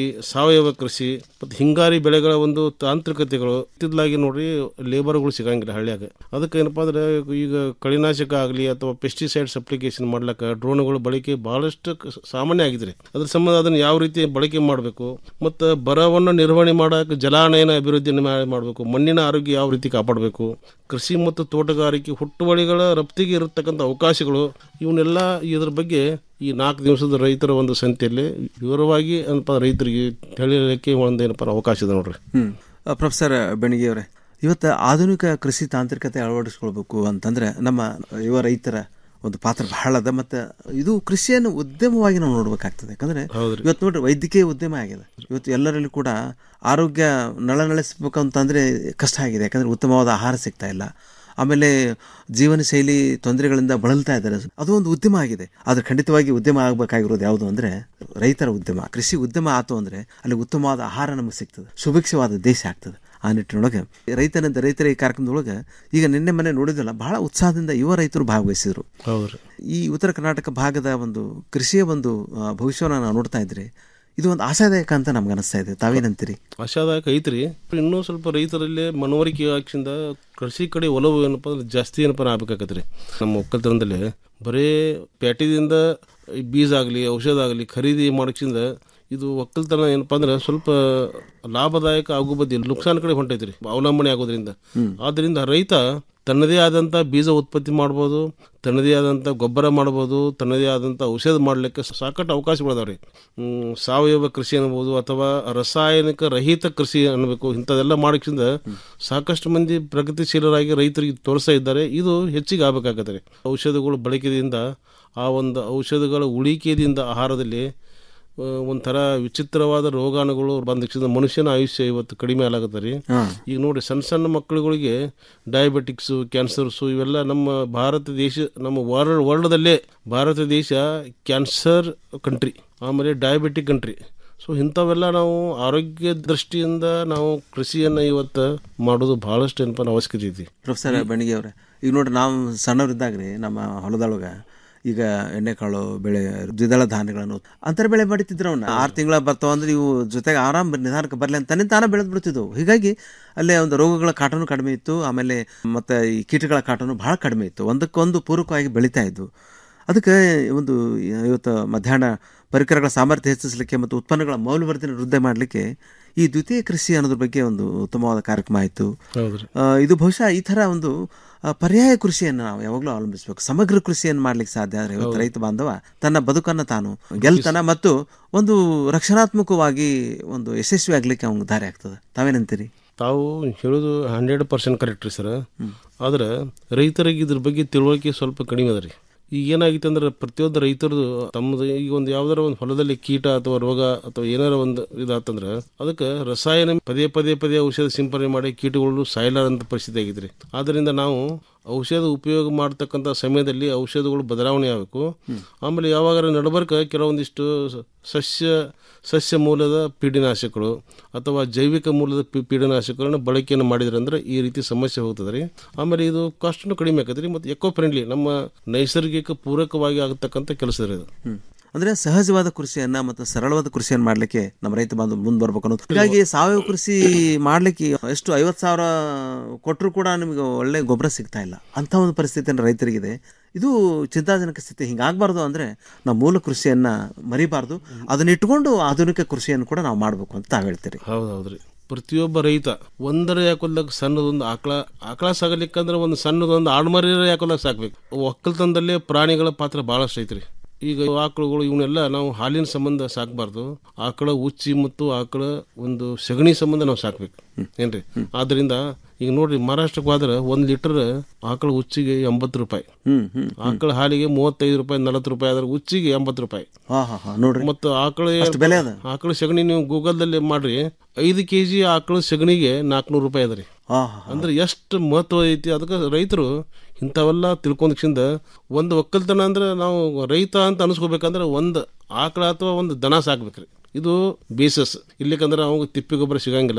ಸಾವಯವ ಕೃಷಿ ಮತ್ತು ಹಿಂಗಾರಿ ಬೆಳೆಗಳ ಒಂದು ತಾಂತ್ರಿಕತೆಗಳು ಇತ್ತಿದ್ಲಾಗಿ ನೋಡ್ರಿ ಲೇಬರ್ಗಳು ಸಿಗಂಗಿಲ್ಲ ಹಳ್ಳಿಯಾಗ ಅದಕ್ಕೆ ಏನಪ್ಪಾ ಅಂದ್ರೆ ಈಗ ಕಳಿನಾಶಕ ಆಗಲಿ ಅಥವಾ ಪೆಸ್ಟಿಸೈಡ್ಸ್ ಅಪ್ಲಿಕೇಶನ್ ಮಾಡ್ಲಕ್ಕ ಡ್ರೋನ್ಗಳ ಬಳಕೆ ಬಹಳಷ್ಟು ಕ- ಸಾಮಾನ್ಯ ಆಗಿದೆ ರೀ ಅದ್ರ ಸಂಬಂಧ ಅದನ್ನು ಯಾವ ರೀತಿ ಬಳಕೆ ಮಾಡಬೇಕು ಮತ್ತು ಬರವನ್ನು ನಿರ್ವಹಣೆ ಮಾಡಕ್ಕೆ ಜಲಾನಯನ ಅಭಿವೃದ್ಧಿ ಮಾಡಬೇಕು ಮಣ್ಣಿನ ಆರೋಗ್ಯ ಯಾವ ರೀತಿ ಕಾಪಾಡಬೇಕು ಕೃಷಿ ಮತ್ತು ತೋಟಗಾರಿಕೆ ಹುಟ್ಟುವಳಿಗಳ ರಫ್ತಿಗೆ ಇರತಕ್ಕಂಥ ಅವಕಾಶಗಳು ಇವನ್ನೆಲ್ಲ ಇದ್ರ ಬಗ್ಗೆ ಈ ನಾಲ್ಕು ದಿವಸದ ರೈತರ ಒಂದು ಸಂತೆಯಲ್ಲಿ ವಿವರವಾಗಿ ಏನಪ್ಪ ರೈತರಿಗೆ ಹೇಳಲಿಕ್ಕೆ ಒಂದು ಏನಪ್ಪ ಅವಕಾಶ ಇದೆ ನೋಡ್ರಿ ಹ್ಮ್ ಆ, ಪ್ರೊಫೆಸರ್ ಬೆಣಿಗೆಯವರೇ ಇವತ್ತು ಆಧುನಿಕ ಕೃಷಿ ತಾಂತ್ರಿಕತೆ ಅಳವಡಿಸ್ಕೊಳ್ಬೇಕು ಅಂತಂದ್ರೆ ನಮ್ಮ ಯುವ ರೈತರ ಒಂದು ಪಾತ್ರ ಬಹಳ ಅದ ಮತ್ತು ಇದು ಕೃಷಿಯನ್ನು ಉದ್ಯಮವಾಗಿ ನಾವು ನೋಡ್ಬೇಕಾಗ್ತದೆ ಯಾಕಂದ್ರೆ ಇವತ್ತು ನೋಡ್ರಿ ವೈದ್ಯಕೀಯ ಉದ್ಯಮ ಆಗಿದೆ ಇವತ್ತು ಎಲ್ಲರಲ್ಲಿ ಕೂಡ ಆರೋಗ್ಯ ನಳನಳಿಸ್ಬೇಕು ಅಂತಂದ್ರೆ ಕಷ್ಟ ಆಗಿದೆ ಯಾಕಂದ್ರೆ ಉತ್ತಮವಾದ ಆಹಾರ ಸಿಗ್ತಾ ಇಲ್ಲ ಆಮೇಲೆ ಜೀವನ ಶೈಲಿ ತೊಂದರೆಗಳಿಂದ ಬಳಲ್ತಾ ಇದ್ದಾರೆ ಅದು ಒಂದು ಉದ್ಯಮ ಆಗಿದೆ ಆದ್ರೆ ಖಂಡಿತವಾಗಿ ಉದ್ಯಮ ಆಗಬೇಕಾಗಿರೋದು ಯಾವುದು ಅಂದ್ರೆ ರೈತರ ಉದ್ಯಮ ಕೃಷಿ ಉದ್ಯಮ ಆತು ಅಂದ್ರೆ ಅಲ್ಲಿ ಉತ್ತಮವಾದ ಆಹಾರ ನಮಗೆ ಸಿಗ್ತದೆ ಸುಭಿಕ್ಷವಾದ ದೇಶ ಆಗ್ತದೆ ಆ ನಿಟ್ಟಿನೊಳಗೆ ರೈತನಂತ ರೈತರ ಈ ಕಾರ್ಯಕ್ರಮದೊಳಗೆ ಈಗ ನಿನ್ನೆ ಮನೆ ನೋಡಿದಲ್ಲ ಬಹಳ ಉತ್ಸಾಹದಿಂದ ಯುವ ರೈತರು ಭಾಗವಹಿಸಿದ್ರು ಹೌದ್ರಿ ಈ ಉತ್ತರ ಕರ್ನಾಟಕ ಭಾಗದ ಒಂದು ಕೃಷಿಯ ಒಂದು ಆ, ಭವಿಷ್ಯವನ್ನು ನಾವು ನೋಡ್ತಾ ಇದ್ರೆ ಇದು ಒಂದು ಆಶಾದಾಯಕ ಅಂತ ನಮ್ಗೆ ಅನಿಸ್ತಾ ಇದೆ ತಾವೇನಂತೀರಿ ಆಶಾದಾಯಕ ಐತ್ರಿ ಇನ್ನೂ ಸ್ವಲ್ಪ ರೈತರಲ್ಲಿ ಮನವರಿಕೆ ಆಕ್ಷಿಂದ ಕೃಷಿ ಕಡೆ ಒಲವು ಏನಪ್ಪ ಅಂದ್ರೆ ಜಾಸ್ತಿ ಏನಪ್ಪ ಆಗ್ಬೇಕಾಗತ್ರಿ ನಮ್ಮ ಒಕ್ಕಲ್ತನದಲ್ಲಿ ಬರೇ ಪ್ಯಾಟಿದಿಂದ ಈ ಬೀಜ ಆಗಲಿ ಔಷಧ ಆಗಲಿ ಖರೀದಿ ಮಾಡೋಕ್ಕಿಂತ ಇದು ಒಕ್ಕಲ್ತನ ಏನಪ್ಪ ಅಂದ್ರೆ ಸ್ವಲ್ಪ ಲಾಭದಾಯಕ ಆಗೋ ಬದ್ದಿ ನುಕ್ಸಾನ್ ಕಡೆ ಹೊಂಟೈತ್ರಿ ಅವಲಂಬನೆ ಆಗೋದ್ರಿಂದ ಆದ್ರಿಂದ ರೈತ ತನ್ನದೇ ಆದಂಥ ಬೀಜ ಉತ್ಪತ್ತಿ ಮಾಡ್ಬೋದು ತನ್ನದೇ ಆದಂಥ ಗೊಬ್ಬರ ಮಾಡ್ಬೋದು ತನ್ನದೇ ಆದಂಥ ಔಷಧ ಮಾಡಲಿಕ್ಕೆ ಸಾಕಷ್ಟು ಅವಕಾಶಗಳಿದಾವೆ ರೀ ಸಾವಯವ ಕೃಷಿ ಅನ್ಬೋದು ಅಥವಾ ರಾಸಾಯನಿಕ ರಹಿತ ಕೃಷಿ ಅನ್ಬೇಕು ಇಂಥದೆಲ್ಲ ಮಾಡೋಕ್ಕಿಂತ ಸಾಕಷ್ಟು ಮಂದಿ ಪ್ರಗತಿಶೀಲರಾಗಿ ರೈತರಿಗೆ ತೋರಿಸ್ತಾ ಇದ್ದಾರೆ ಇದು ಹೆಚ್ಚಿಗೆ ಆಗಬೇಕಾಗತ್ತೆ ರೀ ಔಷಧಗಳು ಬಳಕೆಯಿಂದ ಆ ಒಂದು ಔಷಧಗಳ ಉಳಿಕೆದಿಂದ ಆಹಾರದಲ್ಲಿ ಆ, ಒಂಥರ ವಿಚಿತ್ರವಾದ ರೋಗಾಣುಗಳು ಬಂದ ಮನುಷ್ಯನ ಆಯುಷ್ಯ ಇವತ್ತು ಕಡಿಮೆ ಆಗತ್ತೆ ರೀ ಹಾ. ಈಗ ನೋಡಿ ಸಣ್ಣ ಸಣ್ಣ ಮಕ್ಕಳುಗಳಿಗೆ ಡಯಾಬಿಟಿಕ್ಸು ಕ್ಯಾನ್ಸರ್ಸು ಇವೆಲ್ಲ ನಮ್ಮ ಭಾರತ ದೇಶ ನಮ್ಮ ವರ್ಲ್ಡ್ ವರ್ಲ್ಡ್ದಲ್ಲೇ ಭಾರತ ದೇಶ ಕ್ಯಾನ್ಸರ್ ಕಂಟ್ರಿ ಆಮೇಲೆ ಡಯಾಬಿಟಿಕ್ ಕಂಟ್ರಿ ಸೊ ಇಂಥವೆಲ್ಲ ನಾವು ಆರೋಗ್ಯ ದೃಷ್ಟಿಯಿಂದ ನಾವು ಕೃಷಿಯನ್ನು ಇವತ್ತು ಮಾಡೋದು ಬಹಳಷ್ಟು ಏನಪ್ಪ ಅವಶ್ಯಕತೆ ಐತಿ ಪ್ರೊಫೆಸರ್ ಬೆಣಿಗೆ ಅವರೇ ಈಗ ನೋಡ್ರಿ ನಾವು ಸಣ್ಣವರಿದ್ದಾಗ ರೀ ನಮ್ಮ ಹೊಲದೊಳಗೆ ಈಗ ಎಣ್ಣೆಕಾಳು ಬೆಳೆ ದ್ವಿದಳ ಧಾನ್ಯಗಳನ್ನು ಅಂತರ ಬೆಳೆ ಮಾಡಿತಿದ್ರು ಅವನ್ನ ಆರು ತಿಂಗಳ ಬರ್ತಾವ ಅಂದ್ರೆ ಇವು ಜೊತೆಗೆ ಆರಾಮ್ ನಿಧಾನಕ್ಕೆ ಬರಲಿ ಅಂತ ತಾನೇ ತಾನೇ ಬೆಳೆದು ಬಿಡ್ತಿದ್ವು ಹೀಗಾಗಿ ಅಲ್ಲೇ ಒಂದು ರೋಗಗಳ ಕಾಟನು ಕಡಿಮೆ ಇತ್ತು ಆಮೇಲೆ ಮತ್ತೆ ಈ ಕೀಟಗಳ ಕಾಟನು ಬಹಳ ಕಡಿಮೆ ಇತ್ತು ಒಂದಕ್ಕೊಂದು ಪೂರಕವಾಗಿ ಬೆಳೀತಾ ಇದ್ವು ಅದಕ್ಕೆ ಒಂದು ಇವತ್ತು ಮಧ್ಯಾಹ್ನ ಪರಿಕರಗಳ ಸಾಮರ್ಥ್ಯ ಹೆಚ್ಚಿಸಲಿಕ್ಕೆ ಮತ್ತು ಉತ್ಪನ್ನಗಳ ಮೌಲ್ಯವರ್ಧನೆ ವೃದ್ಧಿ ಮಾಡಲಿಕ್ಕೆ ಈ ದ್ವಿತೀಯ ಕೃಷಿ ಅನ್ನೋದ್ರ ಬಗ್ಗೆ ಒಂದು ಉತ್ತಮವಾದ ಕಾರ್ಯಕ್ರಮ ಆಯಿತು ಹೌದ್ರಿ ಆ, ಇದು ಬಹುಶಃ ಈ ಥರ ಒಂದು ಆ, ಪರ್ಯಾಯ ಕೃಷಿಯನ್ನು ನಾವು ಯಾವಾಗಲೂ ಅವಲಂಬಿಸಬೇಕು ಸಮಗ್ರ ಕೃಷಿಯನ್ನು ಮಾಡ್ಲಿಕ್ಕೆ ಸಾಧ್ಯ ಆದರೆ ಇವತ್ತು ಹೌದು. ರೈತ ಬಾಂಧವ ತನ್ನ ಬದುಕನ್ನು ತಾನು ಗೆಲ್ತಾನ ಮತ್ತು ಒಂದು ರಕ್ಷಣಾತ್ಮಕವಾಗಿ ಒಂದು ಯಶಸ್ವಿ ಆಗ್ಲಿಕ್ಕೆ ಅವ್ನಿಗೆ ದಾರಿ ಆಗ್ತದೆ ತಾವೇನಂತೀರಿ ತಾವು ಹೇಳೋದು ಹಂಡ್ರೆಡ್ ಪರ್ಸೆಂಟ್ ಕರೆಕ್ಟ್ ರೀ ಸರ್ ಆದ್ರೆ ರೈತರಿಗೆ ಇದ್ರ ಬಗ್ಗೆ ತಿಳುವಳಿಕೆ ಸ್ವಲ್ಪ ಕಡಿಮೆ ಅದ ರೀ ಈಗ ಏನಾಗಿತ್ತು ಅಂದ್ರೆ ಪ್ರತಿಯೊಂದು ರೈತರದು ತಮ್ಮದು ಈಗ ಒಂದು ಯಾವ್ದಾರ ಒಂದು ಹೊಲದಲ್ಲಿ ಕೀಟ ಅಥವಾ ರೋಗ ಅಥವಾ ಏನಾರ ಒಂದು ಇದಾತಂದ್ರೆ ಅದಕ್ಕೆ ರಸಾಯನ ಪದೇ ಪದೇ ಪದೇ ಔಷಧ ಸಿಂಪಡಣೆ ಮಾಡಿ ಕೀಟಗಳು ಸಾಯಲಾರಂತ ಪರಿಸ್ಥಿತಿ ಆಗಿದ್ರಿ ಆದ್ದರಿಂದ ನಾವು ಔಷಧ ಉಪಯೋಗ ಮಾಡ್ತಕ್ಕಂಥ ಸಮಯದಲ್ಲಿ ಔಷಧಗಳು ಬದಲಾವಣೆ ಆಗಬೇಕು ಆಮೇಲೆ ಯಾವಾಗ ನಡಬರ್ಕ ಕೆಲವೊಂದಿಷ್ಟು ಸ- ಸಸ್ಯ ಸಸ್ಯ ಮೂಲದ ಪೀಡಿನಾಶಕಗಳು ಅಥವಾ ಜೈವಿಕ ಮೂಲದ ಪಿ- ಪೀಡನಾಶಕಗಳನ್ನ ಬಳಕೆಯನ್ನು ಮಾಡಿದ್ರೆ ಅಂದ್ರೆ ಈ ರೀತಿ ಸಮಸ್ಯೆ ಹೋಗ್ತದೆ ರೀ ಆಮೇಲೆ ಇದು ಕಾಸ್ಟ್ನು ಕಡಿಮೆ ಆಗತ್ತೆ ರೀ ಮತ್ತು ಎಕೋ ಫ್ರೆಂಡ್ಲಿ ನಮ್ಮ ನೈಸರ್ಗಿಕ ಪೂರಕವಾಗಿ ಆಗತಕ್ಕಂಥ ಕೆಲಸ ರೀ ಅದು ಹ್ಮ್. ಅಂದ್ರೆ ಸಹಜವಾದ ಕೃಷಿಯನ್ನ ಮತ್ತು ಸರಳವಾದ ಕೃಷಿಯನ್ನು ಮಾಡ್ಲಿಕ್ಕೆ ನಮ್ಮ ರೈತ ಬಾಂಧವ ಮುಂದೆ ಬರ್ಬೇಕು ಅನ್ನೋದು ಹೀಗಾಗಿ ಸಾವಯವ ಕೃಷಿ ಮಾಡ್ಲಿಕ್ಕೆ ಎಷ್ಟು ಐವತ್ತು ಸಾವಿರ ಕೊಟ್ಟರು ಕೂಡ ನಿಮಗೆ ಒಳ್ಳೆ ಗೊಬ್ಬರ ಸಿಗ್ತಾ ಇಲ್ಲ ಅಂತ ಒಂದು ಪರಿಸ್ಥಿತಿ ರೈತರಿಗಿದೆ ಇದು ಚಿಂತಾಜನಕ ಸ್ಥಿತಿ ಹಿಂಗಾಗಬಾರ್ದು ಅಂದ್ರೆ ನಾವು ಮೂಲ ಕೃಷಿಯನ್ನ ಮರಿಬಾರ್ದು ಅದನ್ನ ಇಟ್ಕೊಂಡು ಆಧುನಿಕ ಕೃಷಿಯನ್ನು ಕೂಡ ನಾವು ಮಾಡಬೇಕು ಅಂತ ತಾವು ಹೇಳ್ತೀರಿ ಹೌದು ಹೌದ್ರಿ ಪ್ರತಿಯೊಬ್ಬ ರೈತ ಒಂದರ ಯಾಕೊಲ್ದಾಗ ಸಣ್ಣದೊಂದು ಆಕಳ ಆಕಳ ಸಾಗಲಿಕ್ಕಂದ್ರೆ ಒಂದು ಸಣ್ಣದೊಂದು ಆಡ್ಮರಿರ ಯಾಕೊಲ್ದಾಗ ಸಾಕ್ಬೇಕು ಒಕ್ಕಲ್ತನದಲ್ಲೇ ಪ್ರಾಣಿಗಳ ಪಾತ್ರ ಬಹಳಷ್ಟು ಐತ್ರಿ ಈಗ ಆಕಳುಗಳು ಇವನ್ನೆಲ್ಲ ನಾವು ಹಾಲಿನ ಸಂಬಂಧ ಸಾಕಬಾರ್ದು ಆಕಳ ಉಚ್ಚಿ ಮತ್ತು ಆಕಳ ಒಂದು ಸಗಣಿ ಸಂಬಂಧ ನಾವು ಸಾಕ್ಬೇಕು ಏನ್ರಿ ಆದ್ರಿಂದ ಈಗ ನೋಡ್ರಿ ಮಹಾರಾಷ್ಟ್ರಕ್ಕೆ ಹೋದ್ರೆ ಒಂದ್ ಲೀಟರ್ ಆಕಳ ಉಚ್ಚಿಗೆ ಎಂಬತ್ತು ರೂಪಾಯಿ ಹ್ಮ್ ಹ್ಮ್ ಆಕಳ ಹಾಲಿಗೆ ಮೂವತ್ತೈದು ರೂಪಾಯಿ ನಲವತ್ತು ರೂಪಾಯಿ ಆದ್ರೆ ಉಚ್ಚಿಗೆ ಎಂಬತ್ತು ರೂಪಾಯಿ ಹಾ ಹಾ ಹಾ ನೋಡ್ರಿ ಮತ್ತು ಆಕಳ ಅಷ್ಟು ಬೆಲೆ ಅದ? ಆಕಳ ಸಗಣಿ ನೀವು ಗೂಗಲ್ದಲ್ಲಿ ಮಾಡ್ರಿ ಐದು ಕೆ ಜಿ ಆಕಳ ಸಗಣಿಗೆ ನಾಲ್ಕುನೂರು ರೂಪಾಯಿ ಅದ ರೀ ಹಾ ಹಾ ಅಂದ್ರೆ ಎಷ್ಟು ಮಹತ್ವ ಐತಿ ಅದಕ್ಕೆ ರೈತರು ಇಂಥವೆಲ್ಲ ತಿಳ್ಕೊಂಡ್ಕಿಂದ ಒಂದು ಒಕ್ಕಲ್ತನ ಅಂದ್ರೆ ನಾವು ರೈತ ಅಂತ ಅನಿಸ್ಕೋಬೇಕಂದ್ರೆ ಒಂದು ಆಕಳ ಅಥವಾ ಒಂದು ದನ ಸಾಕ್ಬೇಕ್ರಿ ಇದು ಬೇಸಸ್ ಇಲ್ಲಿಕಂದ್ರೆ ಅವಾಗ ತಿಪ್ಪಿ ಗೊಬ್ಬರ ಸಿಗಂಗಿಲ್ಲ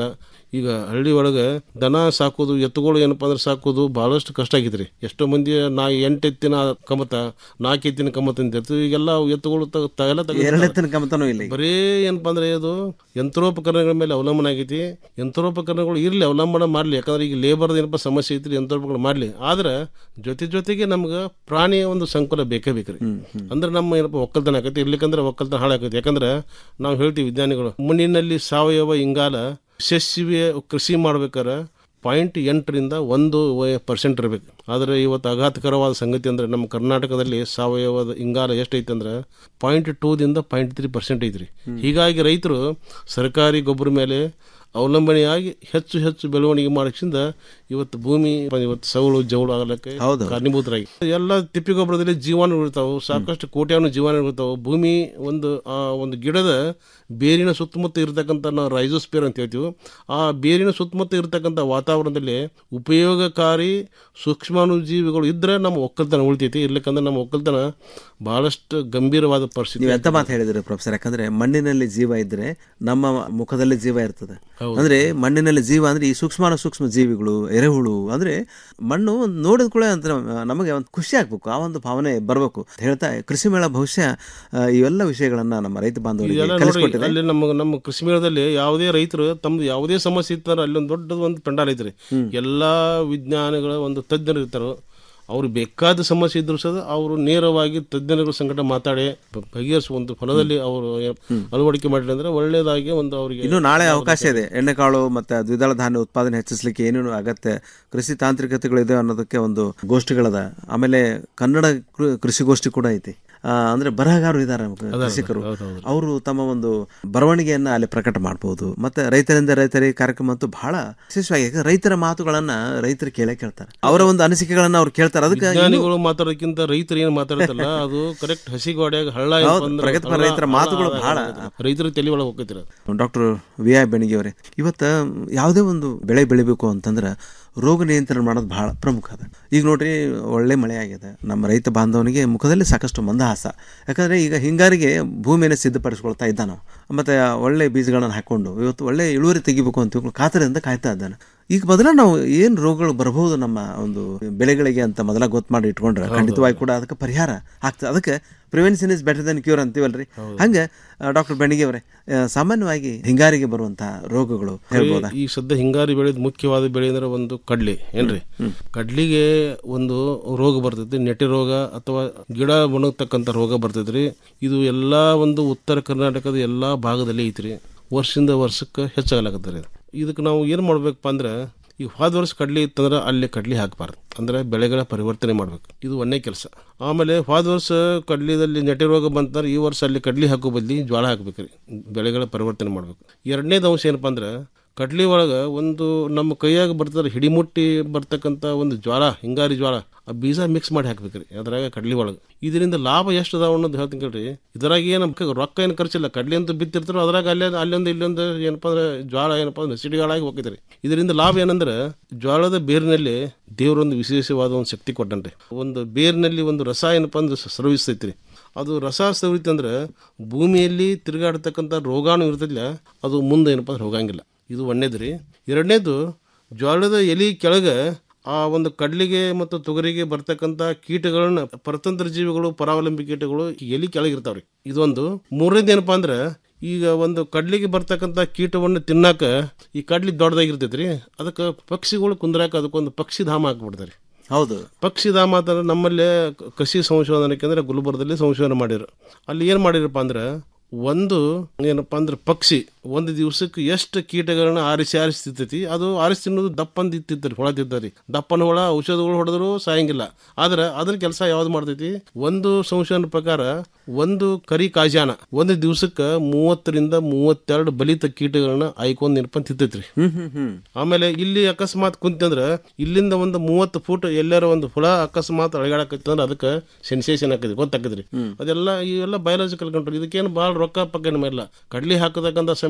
ಈಗ ಹಳ್ಳಿ ಒಳಗೆ ದನ ಸಾಕೋದು ಎತ್ತುಗಳು ಏನಪ್ಪಾ ಅಂದ್ರೆ ಸಾಕೋದು ಬಹಳಷ್ಟು ಕಷ್ಟ ಆಗೈತ್ರಿ ಎಷ್ಟೋ ಮಂದಿ ನಾ ಎಂಟು ಎತ್ತಿನ ಕಮತ ನಾಲ್ಕು ಎತ್ತಿನ ಕಮತ ಅಂತ ಇರ್ತೀವಿ ಈಗೆಲ್ಲ ಅವು ಎತ್ತುಗಳು ತ- ತ- ಎಲ್ಲ ತೆಗ್ದು ಎರಡು ಎತ್ತಿನ ಕಮತನೂ ಇಲ್ಲ ಈಗ. ಬರೀ ಏನಪ್ಪಾ ಅಂದ್ರೆ ಅದು ಯಂತ್ರೋಪಕರಣಗಳ ಮೇಲೆ ಅವಲಂಬನೆ ಆಗೈತಿ ಯಂತ್ರೋಪಕರಣಗಳು ಇರ್ಲಿ ಅವಲಂಬನೆ ಮಾಡ್ಲಿ ಯಾಕಂದ್ರೆ ಈಗ ಲೇಬರ್ ಏನಪ್ಪ ಸಮಸ್ಯೆ ಐತ್ರಿ ಯಂತ್ರೋಪಕರಣ ಮಾಡ್ಲಿ ಆದ್ರೆ ಜೊತೆ ಜೊತೆಗೆ ನಮ್ಗೆ ಪ್ರಾಣಿಯ ಒಂದು ಸಂಕುಲ ಬೇಕೇ ಬೇಕ್ರಿ ಅಂದ್ರೆ ನಮ್ಮ ಏನಪ್ಪ ಒಕ್ಕಲ್ತನ ಆಕೈತಿ ಇರ್ಲಿಕ್ಕಂದ್ರೆ ಒಕ್ಕಲ್ತನ ಹಾಳಾಕೈತಿ ಯಾಕಂದ್ರೆ ನಾವು ಹೇಳ್ತೀವಿ ವಿಜ್ಞಾನಿಗಳು ಮಣ್ಣಿನಲ್ಲಿ ಸಾವಯವ ಇಂಗಾಲ ಯಶಸ್ವಿ ಕೃಷಿ ಮಾಡ್ಬೇಕಾರೆ ಪಾಯಿಂಟ್ ಎಂಟರಿಂದ ಒಂದು ಪರ್ಸೆಂಟ್ ಇರಬೇಕು ಆದರೆ ಇವತ್ತು ಆಘಾತಕರವಾದ ಸಂಗತಿ ಅಂದರೆ ನಮ್ಮ ಕರ್ನಾಟಕದಲ್ಲಿ ಸಾವಯವದ ಇಂಗಾಲ ಎಷ್ಟೈತೆ ಅಂದ್ರೆ ಪಾಯಿಂಟ್ ಟೂದಿಂದ ಪಾಯಿಂಟ್ ತ್ರೀ ಪರ್ಸೆಂಟ್ ಐತ್ರಿ ಹೀಗಾಗಿ ರೈತರು ಸರ್ಕಾರಿ ಗೊಬ್ಬರ ಮೇಲೆ ಅವಲಂಬನೆಯಾಗಿ ಹೆಚ್ಚು ಹೆಚ್ಚು ಬೆಳವಣಿಗೆ ಮಾಡೋದ್ರಿಂದ ಇವತ್ತು ಭೂಮಿ ಇವತ್ತು ಸೌಳು ಜೌಳು ಆಗಲಿಕ್ಕೆ ಕಾರಣೀಭೂತರಾಗಿ ಎಲ್ಲ ತಿಪ್ಪಿ ಗೊಬ್ಬರದಲ್ಲಿ ಜೀವಾಣು ಇರ್ತಾವೆ ಸಾಕಷ್ಟು ಕೋಟ್ಯಾನು ಜೀವಾಣು ಇರ್ತಾವೆ ಭೂಮಿ ಒಂದು ಆ ಒಂದು ಗಿಡದ ಬೇರಿನ ಸುತ್ತಮುತ್ತ ಇರತಕ್ಕಂಥ ನಾವು ರೈಸೋಸ್ಪಿಯರ್ ಅಂತ ಹೇಳ್ತೀವಿ ಆ ಬೇರಿನ ಸುತ್ತಮುತ್ತ ಇರತಕ್ಕಂಥ ವಾತಾವರಣದಲ್ಲಿ ಉಪಯೋಗಕಾರಿ ಸೂಕ್ಷ್ಮಾಣುಜೀವಿಗಳು ಇದ್ರೆ ನಮ್ಮ ಒಕ್ಕಲ್ತನ ಉಳಿತೈತಿ ಇರ್ಲಿಕ್ಕಂದ್ರೆ ನಮ್ಮ ಒಕ್ಕಲ್ತನ ಬಹಳಷ್ಟು ಗಂಭೀರವಾದ ಪರಿಸ್ಥಿತಿ ನೀವು ಎಂತ ಮಾತು ಹೇಳಿದ್ರಿ ಪ್ರೊಫೆಸರ್ ಯಾಕಂದ್ರೆ ಮಣ್ಣಿನಲ್ಲಿ ಜೀವ ಇದ್ರೆ ನಮ್ಮ ಮುಖದಲ್ಲಿ ಜೀವ ಇರ್ತದೆ ಅಂದ್ರೆ ಮಣ್ಣಿನಲ್ಲಿ ಜೀವ ಅಂದ್ರೆ ಈ ಸೂಕ್ಷ್ಮಾಣ ಸೂಕ್ಷ್ಮ ಜೀವಿಗಳು ಎರೆಹುಳು ಅಂದ್ರೆ ಮಣ್ಣು ನೋಡಿದ ಕೂಡ ಅಂತ ನಮಗೆ ಒಂದು ಖುಷಿ ಆಗ್ಬೇಕು ಆ ಒಂದು ಭಾವನೆ ಬರಬೇಕು ಹೇಳ್ತಾ ಕೃಷಿ ಮೇಳ ಬಹುಶಃ ಆ, ಇವೆಲ್ಲ ವಿಷಯಗಳನ್ನ ನಮ್ಮ ರೈತ ಬಾಂಧವರಿಗೆ ಇದೆಲ್ಲ ನೋಡಿ ಕಲಿಸ್ಕೊಟ್ಟಿದೆ ಅಲ್ಲಿ ನಮ್ಮ ನಮ್ಮ ಕೃಷಿ ಮೇಳದಲ್ಲಿ ಯಾವುದೇ ರೈತರು ತಮ್ದು ಯಾವುದೇ ಸಮಸ್ಯೆ ಇರ್ತಾರ ಅಲ್ಲಿ ಒಂದು ದೊಡ್ಡದು ಒಂದು ಪೆಂಡಾಲ್ ಐತ್ರಿ ಎಲ್ಲಾ ವಿಜ್ಞಾನಿಗಳ ಒಂದು ತಜ್ಞರು ಇರ್ತಾರೋ ಅವ್ರು ಬೇಕಾದ ಸಮಸ್ಯೆ ಇದ್ರು ಸಹ ಅವರು ನೇರವಾಗಿ ತಜ್ಞರುಗಳ ಸಂಕಟ ಮಾತಾಡಿ ಬ- ಬಗೆಹರಿಸುವ ಒಂದು ಫಲದಲ್ಲಿ ಅವರು ಅಳವಡಿಕೆ ಮಾಡಿದ್ರೆ ಅಂದ್ರೆ ಒಳ್ಳೇದಾಗಿ ಒಂದು ಅವರಿಗೆ ಇನ್ನು ನಾಳೆ ಅವಕಾಶ ಇದೆ ಎಣ್ಣೆಕಾಳು ಮತ್ತೆ ದ್ವಿದಳ ಧಾನ್ಯ ಉತ್ಪಾದನೆ ಹೆಚ್ಚಿಸಲಿಕ್ಕೆ ಏನೇನು ಅಗತ್ಯ ಕೃಷಿ ತಾಂತ್ರಿಕತೆಗಳಿದೆ ಅನ್ನೋದಕ್ಕೆ ಒಂದು ಗೋಷ್ಠಿಗಳದ ಆಮೇಲೆ ಕನ್ನಡ ಕೃ- ಕೃಷಿ ಗೋಷ್ಠಿ ಕೂಡ ಐತಿ ಆ, ಅಂದ್ರೆ ಬರಹಗಾರರು ಇದ್ದಾರೆ ಕೃಷಿಕರು ಅವರು ತಮ್ಮ ಒಂದು ಬರವಣಿಗೆಯನ್ನ ಅಲ್ಲಿ ಪ್ರಕಟ ಮಾಡಬಹುದು ಮತ್ತೆ ರೈತರಿಂದ ರೈತರಿಗೆ ಕಾರ್ಯಕ್ರಮ ಅಂತೂ ಬಹಳ ವಿಶೇಷವಾಗಿ ಯಾಕಂದ್ರೆ ರೈತರ ಮಾತುಗಳನ್ನ ರೈತರು ಕೇಳೇ ಕೇಳ್ತಾರೆ ಅವರ ಒಂದು ಅನಿಸಿಕೆಗಳನ್ನ ಅವ್ರು ಕೇಳ್ತಾರೆ ಅದಕ್ಕೆ ಇನ್ನೂ- ವಿಜ್ಞಾನಿಗಳು ಮಾತಾಡೋದಕ್ಕಿಂತ ರೈತರು ಏನು ಮಾತಾಡ್ತಾರಲ್ಲ ಅದು ಕರೆಕ್ಟ್ ಹಸಿಗೋಡ್ಯಾಗ ಹಳ್ಳ ಹೌದು, ಏನಪ್ಪ ಅಂದ್ರೆ ಪ್ರಗತಿಪರ ಹಳ್ಳ- ರೈತರ ಹಳ್ಳ ಮಾತುಗಳು ಆದಾಗ ಬಹಳ. ಆಗುತ್ತೆ. ರೈತರ ತಲೆ ಒಳಗೆ ಹೋಗ್ತೈತಿ ಡಾಕ್ಟರ್ ವಿ ಐ ಬೆಣಿಗೆ ಅವರೇ ಇವತ್ತ ಯಾವುದೇ ಒಂದು ಬೆಳೆ ಬೆಳಿಬೇಕು ಅಂತಂದ್ರೆ ರೋಗ ನಿಯಂತ್ರಣ ಮಾಡೋದು ಬಹಳ ಪ್ರಮುಖ ಅದ ಈಗ ನೋಡ್ರಿ ಒಳ್ಳೆ ಮಳೆ ಆಗಿದೆ ನಮ್ಮ ರೈತ ಬಾಂಧವನಿಗೆ ಮುಖದಲ್ಲಿ ಸಾಕಷ್ಟು ಮಂದಹಾಸ ಯಾಕಂದ್ರೆ ಈಗ ಹಿಂಗಾರಿಗೆ ಭೂಮಿಯನ್ನು ಸಿದ್ಧಪಡಿಸ್ಕೊಳ್ತಾ ಇದ್ದಾನ ಮತ್ತೆ ಒಳ್ಳೆ ಬೀಜಗಳನ್ನು ಹಾಕೊಂಡು ಇವತ್ತು ಒಳ್ಳೆ ಇಳುವರಿ ತೆಗಿಬೇಕು ಅಂತ ತಿಳ್ಕೊಂಡು ಕಾತರದಿಂದ ಕಾಯ್ತಾ ಇದ್ದಾನೆ ಈಗ ಮೊದಲ ನಾವು ಏನು ರೋಗಗಳು ಬರಬಹುದು ನಮ್ಮ ಒಂದು ಬೆಳೆಗಳಿಗೆ ಅಂತ ಮೊದಲ ಗೊತ್ತು ಮಾಡಿ ಇಟ್ಕೊಂಡ್ರೆ ಖಂಡಿತವಾಗಿ ಕೂಡ ಅದಕ್ಕೆ ಪರಿಹಾರ ಆಗ್ತದೆ ಅದಕ್ಕೆ prevention is better than cure ಅಂತೀವಲ್ರಿ ಹಂಗೆ ಡಾಕ್ಟರ್ ಬೆಣಿಗೆ ಅವರೇ ಆ, ಸಾಮಾನ್ಯವಾಗಿ ಹಿಂಗಾರಿಗೆ ಬರುವಂತಹ ರೋಗಗಳು ಹೇಳ್ಬೋದಾ ಈ ಸದ್ಯ ಹಿಂಗಾರಿ ಬೆಳೆದ ಮುಖ್ಯವಾದ ಬೆಳೆ ಅಂದ್ರೆ ಒಂದು ಕಡ್ಲಿ ಏನ್ರಿ ಕಡ್ಲಿಗೆ ಒಂದು ರೋಗ ಬರ್ತೈತಿ ನೆಟ್ಟೆ ರೋಗ ಅಥವಾ ಗಿಡ ಒಣಗತಕ್ಕಂಥ ರೋಗ ಬರ್ತೈತ್ರಿ ಇದು ಎಲ್ಲಾ ಒಂದು ಉತ್ತರ ಕರ್ನಾಟಕದ ಎಲ್ಲಾ ಭಾಗದಲ್ಲಿ ಐತ್ರಿ ವರ್ಷದಿಂದ ವರ್ಷಕ್ಕೆ ಹೆಚ್ಚಾಗಲಾಕತ್ತರಿ ಇದಕ್ಕೆ ನಾವು ಏನು ಮಾಡ್ಬೇಕಪ್ಪ ಅಂದ್ರೆ ಈಗ ಹೋದ ವರ್ಷ ಕಡ್ಲಿ ಇತ್ತಂದ್ರೆ ಅಲ್ಲಿ ಕಡ್ಲಿ ಹಾಕಬಾರ್ದು ಅಂದ್ರೆ ಬೆಳೆಗಳ ಪರಿವರ್ತನೆ ಮಾಡ್ಬೇಕು ಇದು ಒಂದೇ ಕೆಲಸ ಆಮೇಲೆ ಹೋದ ವರ್ಷ ಕಡ್ಲಿದಲ್ಲಿ ನೆಟ್ಟೆ ರೋಗ ಬಂತಂದ್ರೆ ಈ ವರ್ಷ ಅಲ್ಲಿ ಕಡ್ಲಿ ಹಾಕೋ ಬದ್ಲಿ ಜ್ವಾಳ ಹಾಕ್ಬೇಕ್ರಿ ಬೆಳೆಗಳ ಪರಿವರ್ತನೆ ಮಾಡ್ಬೇಕು ಎರಡನೇದು ಅಂಶ ಏನಪ್ಪ ಅಂದ್ರೆ ಕಡ್ಲಿ ಒಳಗೆ ಒಂದು ನಮ್ಮ ಕೈಯಾಗ ಬರ್ತಾರೆ ಹಿಡಿಮುಟ್ಟಿ ಬರ್ತಕ್ಕಂಥ ಒಂದು ಜ್ವಾಳ ಹಿಂಗಾರಿ ಜ್ವಾಳ ಆ ಬೀಜ ಮಿಕ್ಸ್ ಮಾಡಿ ಹಾಕ್ಬೇಕ್ರಿ ಅದ್ರಾಗ ಕಡ್ಲಿ ಒಳಗೆ ಇದರಿಂದ ಲಾಭ ಎಷ್ಟು ಅದಾವ ಅನ್ನೋದು ಹೇಳ್ತೀನಿ ಕೇಳ್ರಿ ಇದ್ರಾಗ ಏನು ರೊಕ್ಕ ಏನು ಖರ್ಚಿಲ್ಲ ಕಡ್ಲಿ ಅಂತ ಬಿತ್ತಿರ್ತಾರೋ ಅದ್ರಾಗ ಅಲ್ಲೇ ಅಲ್ಲೊಂದು ಇಲ್ಲೊಂದು ಏನಪ್ಪ ಅಂದ್ರೆ ಜ್ವಾಳ ಏನಪ್ಪ ಅಂದ್ರೆ ಸಿಡಿಗಳಾಗಿ ಹೋಗ್ತೈತ್ರಿ ಇದರಿಂದ ಲಾಭ ಏನಂದ್ರೆ ಜ್ವಾಳದ ಬೇರಿನಲ್ಲಿ ದೇವರೊಂದು ವಿಶೇಷವಾದ ಒಂದು ಶಕ್ತಿ ಕೊಟ್ಟನ್ರಿ ಒಂದು ಬೇರಿನಲ್ಲಿ ಒಂದು ರಸ ಏನಪ್ಪ ಅಂದ್ರೆ ಸ್ರವಿಸ್ತೈತ್ರಿ ಅದು ರಸ ಸವಿತಂದ್ರೆ ಭೂಮಿಯಲ್ಲಿ ತಿರುಗಾಡ್ತಕ್ಕಂಥ ರೋಗಾಣು ಇರ್ತದಿಲ್ಲ ಅದು ಮುಂದೆ ಏನಪ್ಪ ಅಂದ್ರೆ ಹೋಗಂಗಿಲ್ಲ ಇದು ಒಂದೇದು ರೀ ಎರಡನೇದು ಜ್ವಾಳದ ಎಲಿ ಕೆಳಗೆ ಆ ಒಂದು ಕಡ್ಲಿಗೆ ಮತ್ತು ತೊಗರಿಗೆ ಬರ್ತಕ್ಕಂಥ ಕೀಟಗಳನ್ನ ಪರತಂತ್ರ ಜೀವಿಗಳು ಪರಾವಲಂಬಿ ಕೀಟಗಳು ಈ ಎಲಿ ಕೆಳಗಿರ್ತಾವ್ರಿ ಇದೊಂದು ಮೂರನೇದು ಏನಪ್ಪಾ ಅಂದ್ರೆ ಈಗ ಒಂದು ಕಡ್ಲಿಗೆ ಬರ್ತಕ್ಕಂಥ ಕೀಟವನ್ನು ತಿನ್ನಾಕ ಈ ಕಡ್ಲಿ ದೊಡ್ಡದಾಗಿರ್ತೈತ್ರಿ ಅದಕ್ಕೆ ಪಕ್ಷಿಗಳು ಕುಂದ್ರಾಕ ಅದಕ್ಕೊಂದು ಪಕ್ಷಿಧಾಮ ಹಾಕ್ಬಿಡ್ತಾರೆ ಹೌದು ಪಕ್ಷಿಧಾಮ ಅಂತಂದ್ರೆ ನಮ್ಮಲ್ಲೇ ಕ- ಕೃಷಿ ಸಂಶೋಧನೆ ಕೇಂದ್ರ ಗುಲ್ಬರ್ಗದಲ್ಲಿ ಸಂಶೋಧನೆ ಮಾಡಿರು ಅಲ್ಲಿ ಏನು ಮಾಡಿರಪ್ಪ ಅಂದ್ರೆ ಒಂದು ಏನಪ್ಪ ಅಂದ್ರೆ ಪಕ್ಷಿ ಒಂದು ದಿವಸಕ್ಕೆ ಎಷ್ಟು ಕೀಟಗಳನ್ನ ಆರಿಸಿ ಆರಿಸಿ ತಿಂತೈತಿ ಅದು ಆರಿಸಿ ತಿನ್ನೋದು ದಪ್ಪಂದು ತಿಂತರಿ ಹುಳ ತಿಂತರಿ ದಪ್ಪನ ಹುಳ ಔಷಧಗಳು ಹೊಡೆದ್ರು ಸಾಯಂಗಿಲ್ಲ ಆದ್ರೆ ಅದ್ರ ಕೆಲಸ ಯಾವ್ದು ಮಾಡ್ತೈತಿ ಒಂದು ಸಂಶೋಧನೆ ಪ್ರಕಾರ ಒಂದು ಕರಿ ಕಾಜಾನ ಒಂದು ದಿವಸಕ್ಕೆ ಮೂವತ್ತರಿಂದ ಮೂವತ್ತೆರಡು ಬಲಿತ ಕೀಟಗಳನ್ನ ಆಯ್ಕೊಂಡ್ ನೆನಪ ತಿಂತೈತ್ರಿ ಹ್ಮ್ ಹ್ಮ್ ಹ್ಮ್ ಆಮೇಲೆ ಇಲ್ಲಿ ಅಕಸ್ಮಾತ್ ಕುಂತಂದ್ರ ಇಲ್ಲಿಂದ ಒಂದು ಮೂವತ್ತು ಫೂಟ್ ಎಲ್ಲಾರ ಒಂದು ಹುಳ ಅಕಸ್ಮಾತ್ ಅಳಗಾಡಕತ್ತಂದ್ರ ಅದಕ್ಕೆ ಸೆನ್ಸೇಷನ್ ಆಕತಿ ಗೊತ್ತಾಕದ್ರಿ ಅದೆಲ್ಲ ಇವೆಲ್ಲ ಬಯಾಲಜಿಕಲ್ ಕಂಟ್ರೋಲ್ ಇದಕ್ಕೇನು ಭಾಳ ರೊಕ್ಕ ಪಕ್ಕ ಇಲ್ಲ ಕಡ್ಲಿ ಹಾಕತಕ್ಕಂಥ ಸಮಯ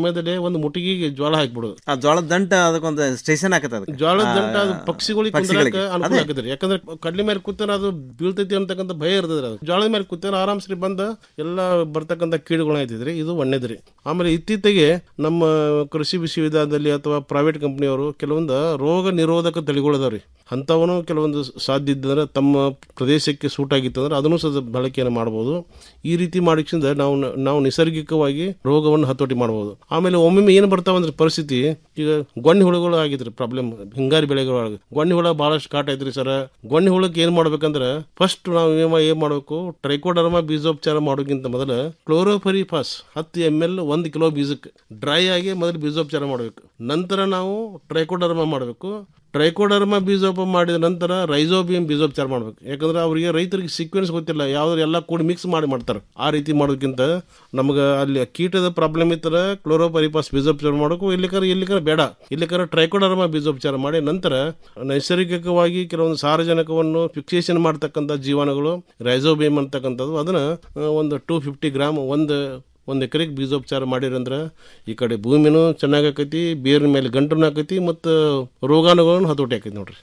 ಸಮಯದಲ್ಲಿ ಒಂದು ಮುಟಿಗೆಗೆ ಜ್ವಾಳ ಹಾಕ್ಬಿಡೋದು ಆ ಜೋಳದ ದಂಟ ಅದಕ್ಕೊಂದು ಸ್ಟೇಷನ್ ಹಾಕತ್ತ ಅದಕ್ಕೆ ಜ್ವಾಳದ ಆ, ದಂಟ ಅದು ಪಕ್ಷಿಗಳಿಗೆ ಪಕ್ಷಿಗಳಿಗೆ. ಕುಂದ್ರಾಕ ಅನುಕೂಲ ಅದೇ. ಆಗದ್ರಿ ಯಾಕಂದ್ರೆ ಕಡ್ಲಿ ಮೇಲೆ ಕೂತಾರ ಅದು ಬೀಳ್ತೈತಿ ಅಂತಕ್ಕಂಥ ಭಯ ಇರ್ತದ್ರಿ ಅದು ಜ್ವಾಳದ ಮೇಲೆ ಕೂತಾರ ಆರಾಮ್ಸ್ರಿ ಬಂದ ಎಲ್ಲ ಬರ್ತಕ್ಕಂಥ ಕೀಡುಗಳು ಆಯ್ತಿದ್ರಿ ಇದು ಒಳ್ಳೇದ್ರಿ ಆಮೇಲೆ ಇತ್ತೀಚೆಗೆ ನಮ್ಮ ಕೃಷಿ ವಿಶ್ವವಿದ್ಯಾಲಯದಲ್ಲಿ ಅಥವಾ ಪ್ರೈವೇಟ್ ಕಂಪ್ನಿಯವರು ಕೆಲವೊಂದು ರೋಗ ನಿರೋಧಕ ತಳಿಗಳದಾವ್ರಿ ಅಂಥವನು ಕೆಲವೊಂದು ಸಾಧ್ಯ ಇದ್ದಂದ್ರೆ ತಮ್ಮ ಪ್ರದೇಶಕ್ಕೆ ಸೂಟ್ ಆಗಿತ್ತು ಅಂದ್ರೆ ಅದನ್ನು ಸಹ ಬಳಕೆಯನ್ನು ಮಾಡ್ಬೋದು ಈ ರೀತಿ ಮಾಡಿಸಿಂದ ನಾವು ನಾವು ನೈಸರ್ಗಿಕವಾಗಿ ರೋಗವನ್ನು ಹತೋಟಿ ಮಾಡ್ಬೋದು ಆಮೇಲೆ ಒಮ್ಮೊಮ್ಮೆ ಏನು ಬರ್ತಾವಂದ್ರೆ ಪರಿಸ್ಥಿತಿ ಈಗ ಗೊಣ್ಣೆ ಹುಳುಗಳು ಆಗಿದ್ರಿ ಪ್ರಾಬ್ಲಮ್ ಹಿಂಗಾರಿ ಬೆಳೆಗಳು ಗೊಣ್ಣೆ ಹುಳ ಬಹಳಷ್ಟು ಕಾಟ ಐತ್ರಿ ಸರ್ ಗೊಣ್ಣೆ ಹುಳಕ್ಕೆ ಏನ್ ಮಾಡ್ಬೇಕಂದ್ರೆ ಫಸ್ಟ್ ನಾವು ಏನ್- ಏನ್ ಮಾಡ್ಬೇಕು ಟ್ರೈಕೋಡರ್ಮಾ ಬೀಜೋಪಚಾರ ಮಾಡೋಕ್ಕಿಂತ ಮೊದಲು ಕ್ಲೋರೋಫರಿಫಾಸ್ ಹತ್ತು ಎಮ್ ಎಲ್ ಒಂದು ಕಿಲೋ ಬೀಜಕ್ಕೆ ಡ್ರೈ ಆಗಿ ಮೊದಲು ಬೀಜೋಪಚಾರ ಮಾಡಬೇಕು ನಂತರ ನಾವು ಟ್ರೈಕೋಡರ್ಮಾ ಮಾಡಬೇಕು ಟ್ರೈಕೋಡರ್ಮಾ ಬೀಜೋಪ ಮಾಡಿದ ನಂತರ ರೈಸೋಬಿಯಂ ಬೀಜೋಪಚಾರ ಮಾಡ್ಬೇಕು ಯಾಕಂದ್ರೆ ಅವರಿಗೆ ರೈತರಿಗೆ ಸೀಕ್ವೆನ್ಸ್ ಗೊತ್ತಿಲ್ಲ ಯಾವ್ದು ಎಲ್ಲ ಕೂಡಿ ಮಿಕ್ಸ್ ಮಾಡಿ ಮಾಡ್ತಾರೆ ಆ ರೀತಿ ಮಾಡೋದಕ್ಕಿಂತ ನಮ್ಗೆ ಅಲ್ಲಿ ಕೀಟದ ಪ್ರಾಬ್ಲಮ್ ಇತ್ತರ ಕ್ಲೋರೋಪರಿಪಾಸ್ ಬೀಜೋಪಚಾರ ಮಾಡಬೇಕು ಇಲ್ಲಿಕರ ಇಲ್ಲಿಕರ ಬೇಡ ಇಲ್ಲಿಕರ ಟ್ರೈಕೋಡರ್ಮಾ ಬೀಜೋಪಚಾರ ಮಾಡಿ ನಂತರ ನೈಸರ್ಗಿಕವಾಗಿ ಕೆಲವೊಂದು ಸಾರಜನಕವನ್ನು ಫಿಕ್ಸೇಷನ್ ಮಾಡ್ತಕ್ಕಂಥ ಜೀವಾಣುಗಳು ರೈಸೋಬಿಯಂ ಅಂತಕ್ಕಂಥದ್ದು ಅದನ್ನ ಆ, ಒಂದು ಟೂ ಫಿಫ್ಟಿ ಗ್ರಾಮ್ ಒಂದು ಒಂದು ಎಕರೆಗೆ ಬೀಜೋಪಚಾರ ಮಾಡಿರಂದ್ರೆ ಈ ಕಡೆ ಭೂಮಿನೂ ಚೆನ್ನಾಗಿ ಆಕೈತಿ ಬೇರಿನ ಮೇಲೆ ಗಂಟು ಆಕೈತಿ ಮತ್ತು ರೋಗಾಣುಗಳನ್ನು ಹತೋಟಿ ಆಕೈತಿ ನೋಡ್ರಿ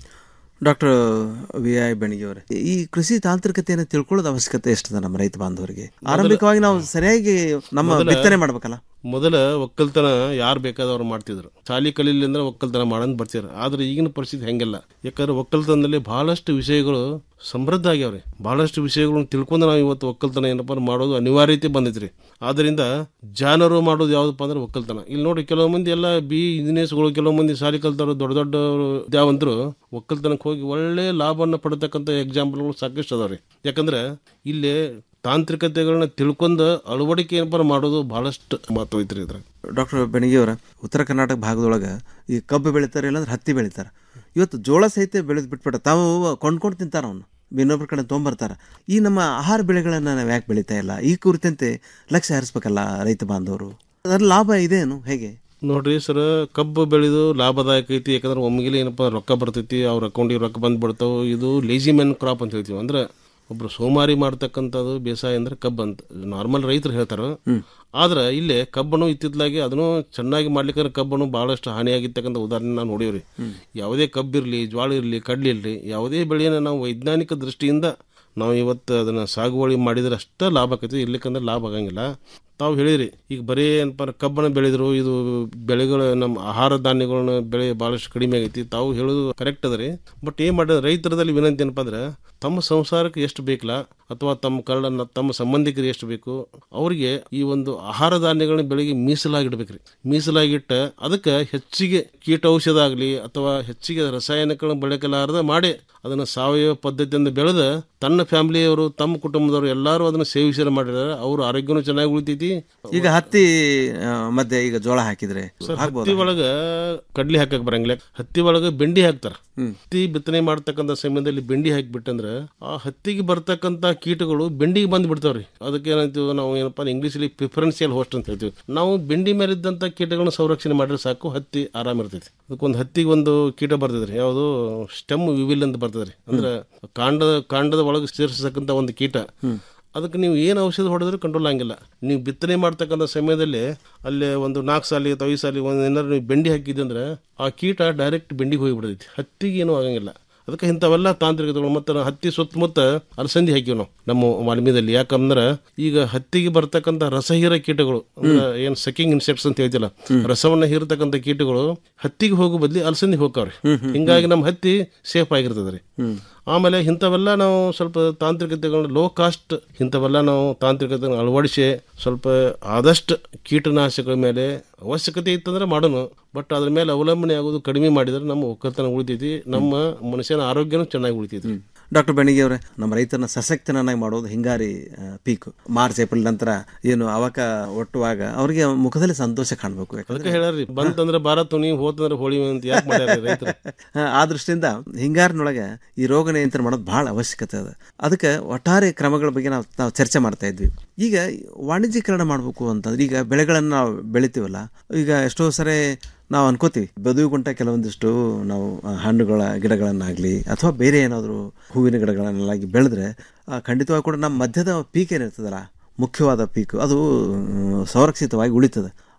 ಡಾಕ್ಟರ್ ವಿ ಐ ಬೆಣಿಗೆಯವರೇ ಈ ಕೃಷಿ ತಾಂತ್ರಿಕತೆಯನ್ನು ತಿಳ್ಕೊಳ್ಳೋದು ಅವಶ್ಯಕತೆ ಎಷ್ಟದ ನಮ್ಮ ರೈತ ಬಾಂಧವರಿಗೆ ಆರಂಭಿಕವಾಗಿ ನಾವು ಸರಿಯಾಗಿ ನಮ್ಮ ಮೊದಲ- ಬಿತ್ತನೆ ಮಾಡ್ಬೇಕಲ್ಲ ಮೊದಲ ಒಕ್ಕಲ್ತನ ಯಾರು ಬೇಕಾದವ್ರು ಮಾಡ್ತಿದ್ರು ಶಾಲಿ ಕಲೀಲಿ ಅಂದ್ರೆ ಒಕ್ಕಲ್ತನ ಮಾಡಂತ ಬರ್ತಿದ್ರು ಆದ್ರೆ ಈಗಿನ ಪರಿಸ್ಥಿತಿ ಹೆಂಗಿಲ್ಲ ಯಾಕಂದ್ರೆ ಒಕ್ಕಲ್ತನದಲ್ಲಿ ಬಹಳಷ್ಟು ವಿಷಯಗಳು ಸಮೃದ್ಧ ಆಗ್ಯಾವ್ರಿ ಬಹಳಷ್ಟು ವಿಷಯಗಳನ್ನ ತಿಳ್ಕೊಂಡು ನಾವು ಇವತ್ತು ಒಕ್ಕಲ್ತನ ಏನಪ್ಪ ಮಾಡೋದು ಅನಿವಾರ್ಯತೆ ಬಂದೈತ್ರಿ ಆದ್ರಿಂದ ಜಾನರು ಮಾಡೋದು ಯಾವ್ದಪ್ಪ ಅಂದ್ರೆ ಒಕ್ಕಲ್ತನ ಇಲ್ಲಿ ನೋಡಿ ಕೆಲವು ಮಂದಿ ಎಲ್ಲ ಬಿ ಇಂಜಿನಿಯರ್ಸ್ಗಳು ಕೆಲವು ಮಂದಿ ಶಾಲಿ ಕಲ್ತವ್ರು ದೊಡ್ಡ ದೊಡ್ಡ ವಿದ್ಯಾವಂತರು ಒಕ್ಕಲ್ತನಕ್ಕೆ ಹೋಗಿ ಒಳ್ಳೆ ಲಾಭವನ್ನು ಪಡತಕ್ಕಂಥ ಎಕ್ಸಾಂಪಲ್ಗಳು ಸಾಕಷ್ಟು ಅದಾವ್ರಿ ಯಾಕಂದ್ರೆ ಇಲ್ಲಿ ತಾಂತ್ರಿಕತೆಗಳನ್ನ ತಿಳ್ಕೊಂಡು ಅಳವಡಿಕೆ ಏನಪ್ಪ ಮಾಡೋದು ಬಹಳಷ್ಟು ಮಹತ್ವ ಐತ್ರಿ ಇದ್ರಾಗ ಡಾಕ್ಟರ್ ಬೆಣಿಗೆಯವರ ಉತ್ತರ ಕರ್ನಾಟಕ ಭಾಗದೊಳಗೆ ಈ ಕಬ್ಬು ಬೆಳಿತಾರೆ ಇಲ್ಲಾಂದ್ರೆ ಹತ್ತಿ ಬೆಳಿತಾರೆ ಇವತ್ತು ಜೋಳ ಸಹಿತ ಬೆಳೆದು ಬಿಟ್ಬಿಟ್ಟ ತಾವು ಕೊಂಡ್ಕೊಂಡು ತಿಂತಾರ ಅವನು ಇನ್ನೊಬ್ಬರ ಕಡೆ ತೊಗೊಂಬರ್ತಾರೆ ಈ ನಮ್ಮ ಆಹಾರ ಬೆಳೆಗಳನ್ನು ನಾವು ಯಾಕೆ ಬೆಳೀತಾ ಇಲ್ಲ ಈ ಕುರಿತಂತೆ ಲಕ್ಷ್ಯ ಹರಿಸ್ಬೇಕಲ್ಲ ರೈತ ಬಾಂಧವರು ಅದರ ಲಾಭ ಇದೇನು ಹೇಗೆ ನೋಡ್ರಿ ಸರ್ ಕಬ್ಬು ಬೆಳೆದು ಲಾಭದಾಯಕ ಐತಿ ಯಾಕಂದ್ರೆ ಒಮ್ಮೆಗೆ ಏನಪ್ಪ ರೊಕ್ಕ ಬರ್ತೈತಿ ಅವ್ರ ಅಕೌಂಟಿಗೆ ರೊಕ್ಕ ಬಂದು ಬಿಡ್ತಾವ ಇದು ಲೇಜಿ ಮೆನ್ ಕ್ರಾಪ್ ಅಂತ ಹೇಳ್ತೀವಿ ಅಂದ್ರೆ ಒಬ್ರು ಸೋಮಾರಿ ಮಾಡ್ತಕ್ಕಂಥದ್ದು ಬೇಸಾಯ ಅಂದ್ರೆ ಕಬ್ಬು ಅಂತ ನಾರ್ಮಲ್ ರೈತರು ಹೇಳ್ತಾರ ಆದ್ರೆ ಇಲ್ಲೇ ಕಬ್ಬನ್ನು ಇತ್ತಿತ್ತಲಾಗಿ ಅದನ್ನು ಚೆನ್ನಾಗಿ ಮಾಡ್ಲಿಕ್ಕೆ ಕಬ್ಬನ್ನು ಬಹಳಷ್ಟು ಹಾನಿಯಾಗಿರ್ತಕ್ಕಂಥ ಉದಾಹರಣೆ ನಾವು ನೋಡೀವ್ರಿ ಯಾವುದೇ ಕಬ್ಬಿರ್ಲಿ ಜ್ವಾಳ ಇರಲಿ ಕಡ್ಲಿ ಇರಲಿ ಯಾವುದೇ ಬೆಳೆಯನ್ನು ನಾವು ವೈಜ್ಞಾನಿಕ ದೃಷ್ಟಿಯಿಂದ ನಾವು ಇವತ್ತು ಅದನ್ನ ಸಾಗುವಳಿ ಮಾಡಿದ್ರೆ ಅಷ್ಟೇ ಲಾಭ ಆಕೈತಿ ಇರ್ಲಿಕ್ಕಂದ್ರೆ ಲಾಭ ಆಗಂಗಿಲ್ಲ ತಾವು ಹೇಳಿರಿ ಈಗ ಬರೀ ಏನಪ್ಪ ಅಂದ್ರೆ ಕಬ್ಬನ್ನು ಬೆಳೆದ್ರು ಇದು ಬೆಳೆಗಳು ನಮ್ಮ ಆಹಾರ ಧಾನ್ಯಗಳನ್ನ ಬೆಳೆ ಭಾಳಷ್ಟು ಕಡಿಮೆ ಆಗೈತಿ ತಾವು ಹೇಳೋದು ಕರೆಕ್ಟ್ ಅದ ರೀ ಬಟ್ ಏನು ಮಾಡಿದ್ರೆ ರೈತರದಲ್ಲಿ ವಿನಂತಿ ಏನಪ್ಪ ಅಂದ್ರೆ ತಮ್ಮ ಸಂಸಾರಕ್ಕೆ ಎಷ್ಟು ಬೇಕಲ್ಲ ಅಥವಾ ತಮ್ಮ ಕರಳನ್ನ ತಮ್ಮ ಸಂಬಂಧಿಕರಿಗೆ ಎಷ್ಟು ಬೇಕು ಅವರಿಗೆ ಈ ಒಂದು ಆಹಾರ ಧಾನ್ಯಗಳನ್ನ ಬೆಳೆಗೆ ಮೀಸಲಾಗಿಡ್ಬೇಕ್ರಿ ಮೀಸಲಾಗಿಟ್ಟ ಅದಕ್ಕೆ ಹೆಚ್ಚಿಗೆ ಕೀಟ ಔಷಧ ಆಗಲಿ ಅಥವಾ ಹೆಚ್ಚಿಗೆ ರಸಾಯನಿಕಗಳನ್ನ ಬಳಸಲಾರ್ದ ಮಾಡಿ ಅದನ್ನ ಸಾವಯವ ಪದ್ಧತಿಯಿಂದ ಬೆಳೆದ ತನ್ನ ಫ್ಯಾಮಿಲಿಯವರು ತಮ್ಮ ಕುಟುಂಬದವರು ಎಲ್ಲರೂ ಅದನ್ನ ಸೇವಿಸಿ ಮಾಡಿದ್ದಾರೆ ಅವ್ರ ಆರೋಗ್ಯನೂ ಚೆನ್ನಾಗಿ ಉಳಿತೈತಿ ಈಗ ಹತ್ತಿ ಆ, ಮಧ್ಯೆ ಈಗ ಜೋಳ ಹಾಕಿದ್ರೆ ಸರ್, ಹಾಕ್ಬೋದಾ? ಹತ್ತಿ ಒಳಗ ಕಡ್ಲಿ ಹಾಕಕ್ ಬರಂಗಿಲ್ಲ ಹತ್ತಿ ಒಳಗ ಬೆಂಡಿ ಹಾಕ್ತಾರ ಹತ್ತಿ ಬಿತ್ತನೆ ಮಾಡ್ತಕ್ಕಂಥ ಸಮಯದಲ್ಲಿ ಬೆಂಡಿ ಹಾಕಿಬಿಟ್ಟಂದ್ರ ಆ ಹತ್ತಿಗೆ ಬರ್ತಕ್ಕಂಥ ಕೀಟಗಳು ಬೆಂಡಿಗೆ ಬಂದ್ ಬಿಡ್ತಾವ್ರಿ ಅದಕ್ಕೆ ಏನಂತೀವಿ ನಾವು ಏನಪ್ಪಾ ಇಂಗ್ಲೀಷಲ್ಲಿ ಪ್ರಿಫರೆನ್ಸಿಯಲ್ ಹೋಸ್ಟ್ ಅಂತ ಹೇಳ್ತೀವಿ ನಾವು ಬೆಂಡಿ ಮೇಲೆ ಇದ್ದಂತ ಕೀಟಗಳನ್ನ ಸಂರಕ್ಷಣೆ ಮಾಡಿದ್ರೆ ಸಾಕು ಹತ್ತಿ ಆರಾಮ ಇರ್ತೈತಿ ಅದಕ್ಕೊಂದು ಹತ್ತಿಗೆ ಒಂದು ಕೀಟ ಬರ್ತದ್ರಿ ಯಾವುದು ಸ್ಟೆಮ್ ವಿವಿಲ್ ಅಂತ ಬರ್ತದ್ರಿ ಅಂದ್ರೆ ಕಾಂಡದ ಕಾಂಡದ ಒಳಗೆ ಸೇರಿಸತಕ್ಕಂಥ ಒಂದು ಕೀಟ ಅದಕ್ಕೆ ನೀವು ಏನು ಔಷಧ ಹೊಡೆದ್ರೂ ಕಂಟ್ರೋಲ್ ಆಗಿಲ್ಲ ನೀವು ಬಿತ್ತನೆ ಮಾಡ್ತಕ್ಕಂಥ ಸಮಯದಲ್ಲಿ ಅಲ್ಲೇ ಒಂದು ನಾಲ್ಕು ಸಾಲಿ ಅಥವಾ ಐದು ಸಾಲಿ ಒಂದು ಏನಾದ್ರು ನೀವು ಬೆಂಡಿ ಹಾಕಿದ್ದಂದ್ರೆ ಆ ಕೀಟ ಡೈರೆಕ್ಟ್ ಬೆಂಡಿಗೆ ಹೋಗಿಬಿಡ್ತೈತಿ ಹತ್ತಿಗೆ ಏನೂ ಆಗಂಗಿಲ್ಲ ಅದಕ್ಕೆ ಇಂಥವೆಲ್ಲ ತಾಂತ್ರಿಕತೆಗಳು ಮತ್ತು ಹತ್ತಿ ಸುತ್ತಮುತ್ತ ಅಲಸಂದಿ ಹಾಕಿವಿ ನಾವು ನಮ್ಮ ಮಾಲ್ಮೀದಲ್ಲಿ ಯಾಕಂದ್ರೆ ಈಗ ಹತ್ತಿಗೆ ಬರ್ತಕ್ಕಂಥ ರಸಹೀರ ಕೀಟಗಳು ಅಂದ್ರೆ ಏನ್ ಸಕಿಂಗ್ ಇನ್ಸೆಕ್ಟ್ಸ್ ಅಂತ ಹೇಳ್ತಿಲ್ಲ ರಸವನ್ನ ಹೀರತಕ್ಕಂಥ ಕೀಟಗಳು ಹತ್ತಿಗೆ ಹೋಗೋ ಬದ್ಲಿ ಅಲಸಂದಿ ಹೋಗ್ತಾವ್ರಿ ಹಿಂಗಾಗಿ ನಮ್ಮ ಹತ್ತಿ ಸೇಫ್ ಆಗಿರ್ತದ್ರಿ ಆಮೇಲೆ ಇಂಥವೆಲ್ಲ ನಾವು ಸ್ವಲ್ಪ ತಾಂತ್ರಿಕತೆಗಳನ್ನ ಲೋ ಕಾಸ್ಟ್ ಇಂಥವೆಲ್ಲ ನಾವು ತಾಂತ್ರಿಕತೆ ಅಳವಡಿಸಿ ಸ್ವಲ್ಪ ಆದಷ್ಟು ಕೀಟನಾಶಕಗಳ ಮೇಲೆ ಅವಶ್ಯಕತೆ ಇತ್ತಂದ್ರೆ ಮಾಡೋಣ ಬಟ್ ಅದ್ರ ಮೇಲೆ ಅವಲಂಬನೆ ಆಗೋದು ಕಡಿಮೆ ಮಾಡಿದ್ರೆ ನಮ್ಮ ಒಕ್ಕಲ್ತನ ಉಳಿತೈತಿ ನಮ್ಮ ಮನುಷ್ಯನ ಆರೋಗ್ಯನೂ ಚೆನ್ನಾಗಿ ಉಳಿತೈತಿ ಡಾಕ್ಟರ್ ಬೆಣಿಗೆಯವರೇ ನಮ್ಮ ರೈತರನ್ನ ಸಶಕ್ತನನ್ನಾಗಿ ಮಾಡೋದು ಹಿಂಗಾರಿ ಆ, ಪೀಕು ಮಾರ್ಚ್ ಏಪ್ರಿಲ್ ನಂತರ ಏನು ಅವಕ ಒಟ್ಟುವಾಗ ಅವರಿಗೆ ಮುಖದಲ್ಲಿ ಸಂತೋಷ ಕಾಣಬೇಕು ಅದಕ್ಕೆ ಹೇಳ್ರಿ ಬಂತಂದ್ರೆ ಭಾರತ್ ನೀವು ಹೋತಂದ್ರೆ ಹೋಳಿ ಅಂತ ಯಾಕೆ ಮಾಡ್ಯಾರ ರೈತರು ಆ ದೃಷ್ಟಿಯಿಂದ ಹಿಂಗಾರಿನೊಳಗೆ ಈ ರೋಗ ನಿಯಂತ್ರಣ ಮಾಡೋದು ಭಾಳ ಅವಶ್ಯಕತೆ ಅದ ಅದಕ್ಕೆ ಒಟ್ಟಾರೆ ಕ್ರಮಗಳ ಬಗ್ಗೆ ನಾವು ನಾವು ಚರ್ಚೆ ಮಾಡ್ತಾ ಇದ್ವಿ ಈಗ ವಾಣಿಜ್ಯೀಕರಣ ಮಾಡಬೇಕು ಅಂತಂದ್ರೆ ಈಗ ಬೆಳೆಗಳನ್ನು ನಾವು ಬೆಳಿತೀವಲ್ಲ ಈಗ ಎಷ್ಟೋ ಸರಿ ನಾವು ಅನ್ಕೋತೀವಿ ಬದುವು ಗುಂಟ ಕೆಲವೊಂದಿಷ್ಟು ನಾವು ಆ, ಹಣ್ಣುಗಳ ಗಿಡಗಳನ್ನಾಗಲಿ ಅಥವಾ ಬೇರೆ ಏನಾದರೂ ಹೂವಿನ ಗಿಡಗಳನ್ನೆಲ್ಲಾಗಿ ಬೆಳೆದ್ರೆ ಆ, ಖಂಡಿತವಾಗಿ ಕೂಡ ನಮ್ಮ ಮಧ್ಯದ ಪೀಕ್ ಏನಿರ್ತದಲ್ಲ ಮುಖ್ಯವಾದ ಪೀಕ್ ಅದು ಮ್, ಸಂರಕ್ಷಿತವಾಗಿ ಉಳಿತದೆ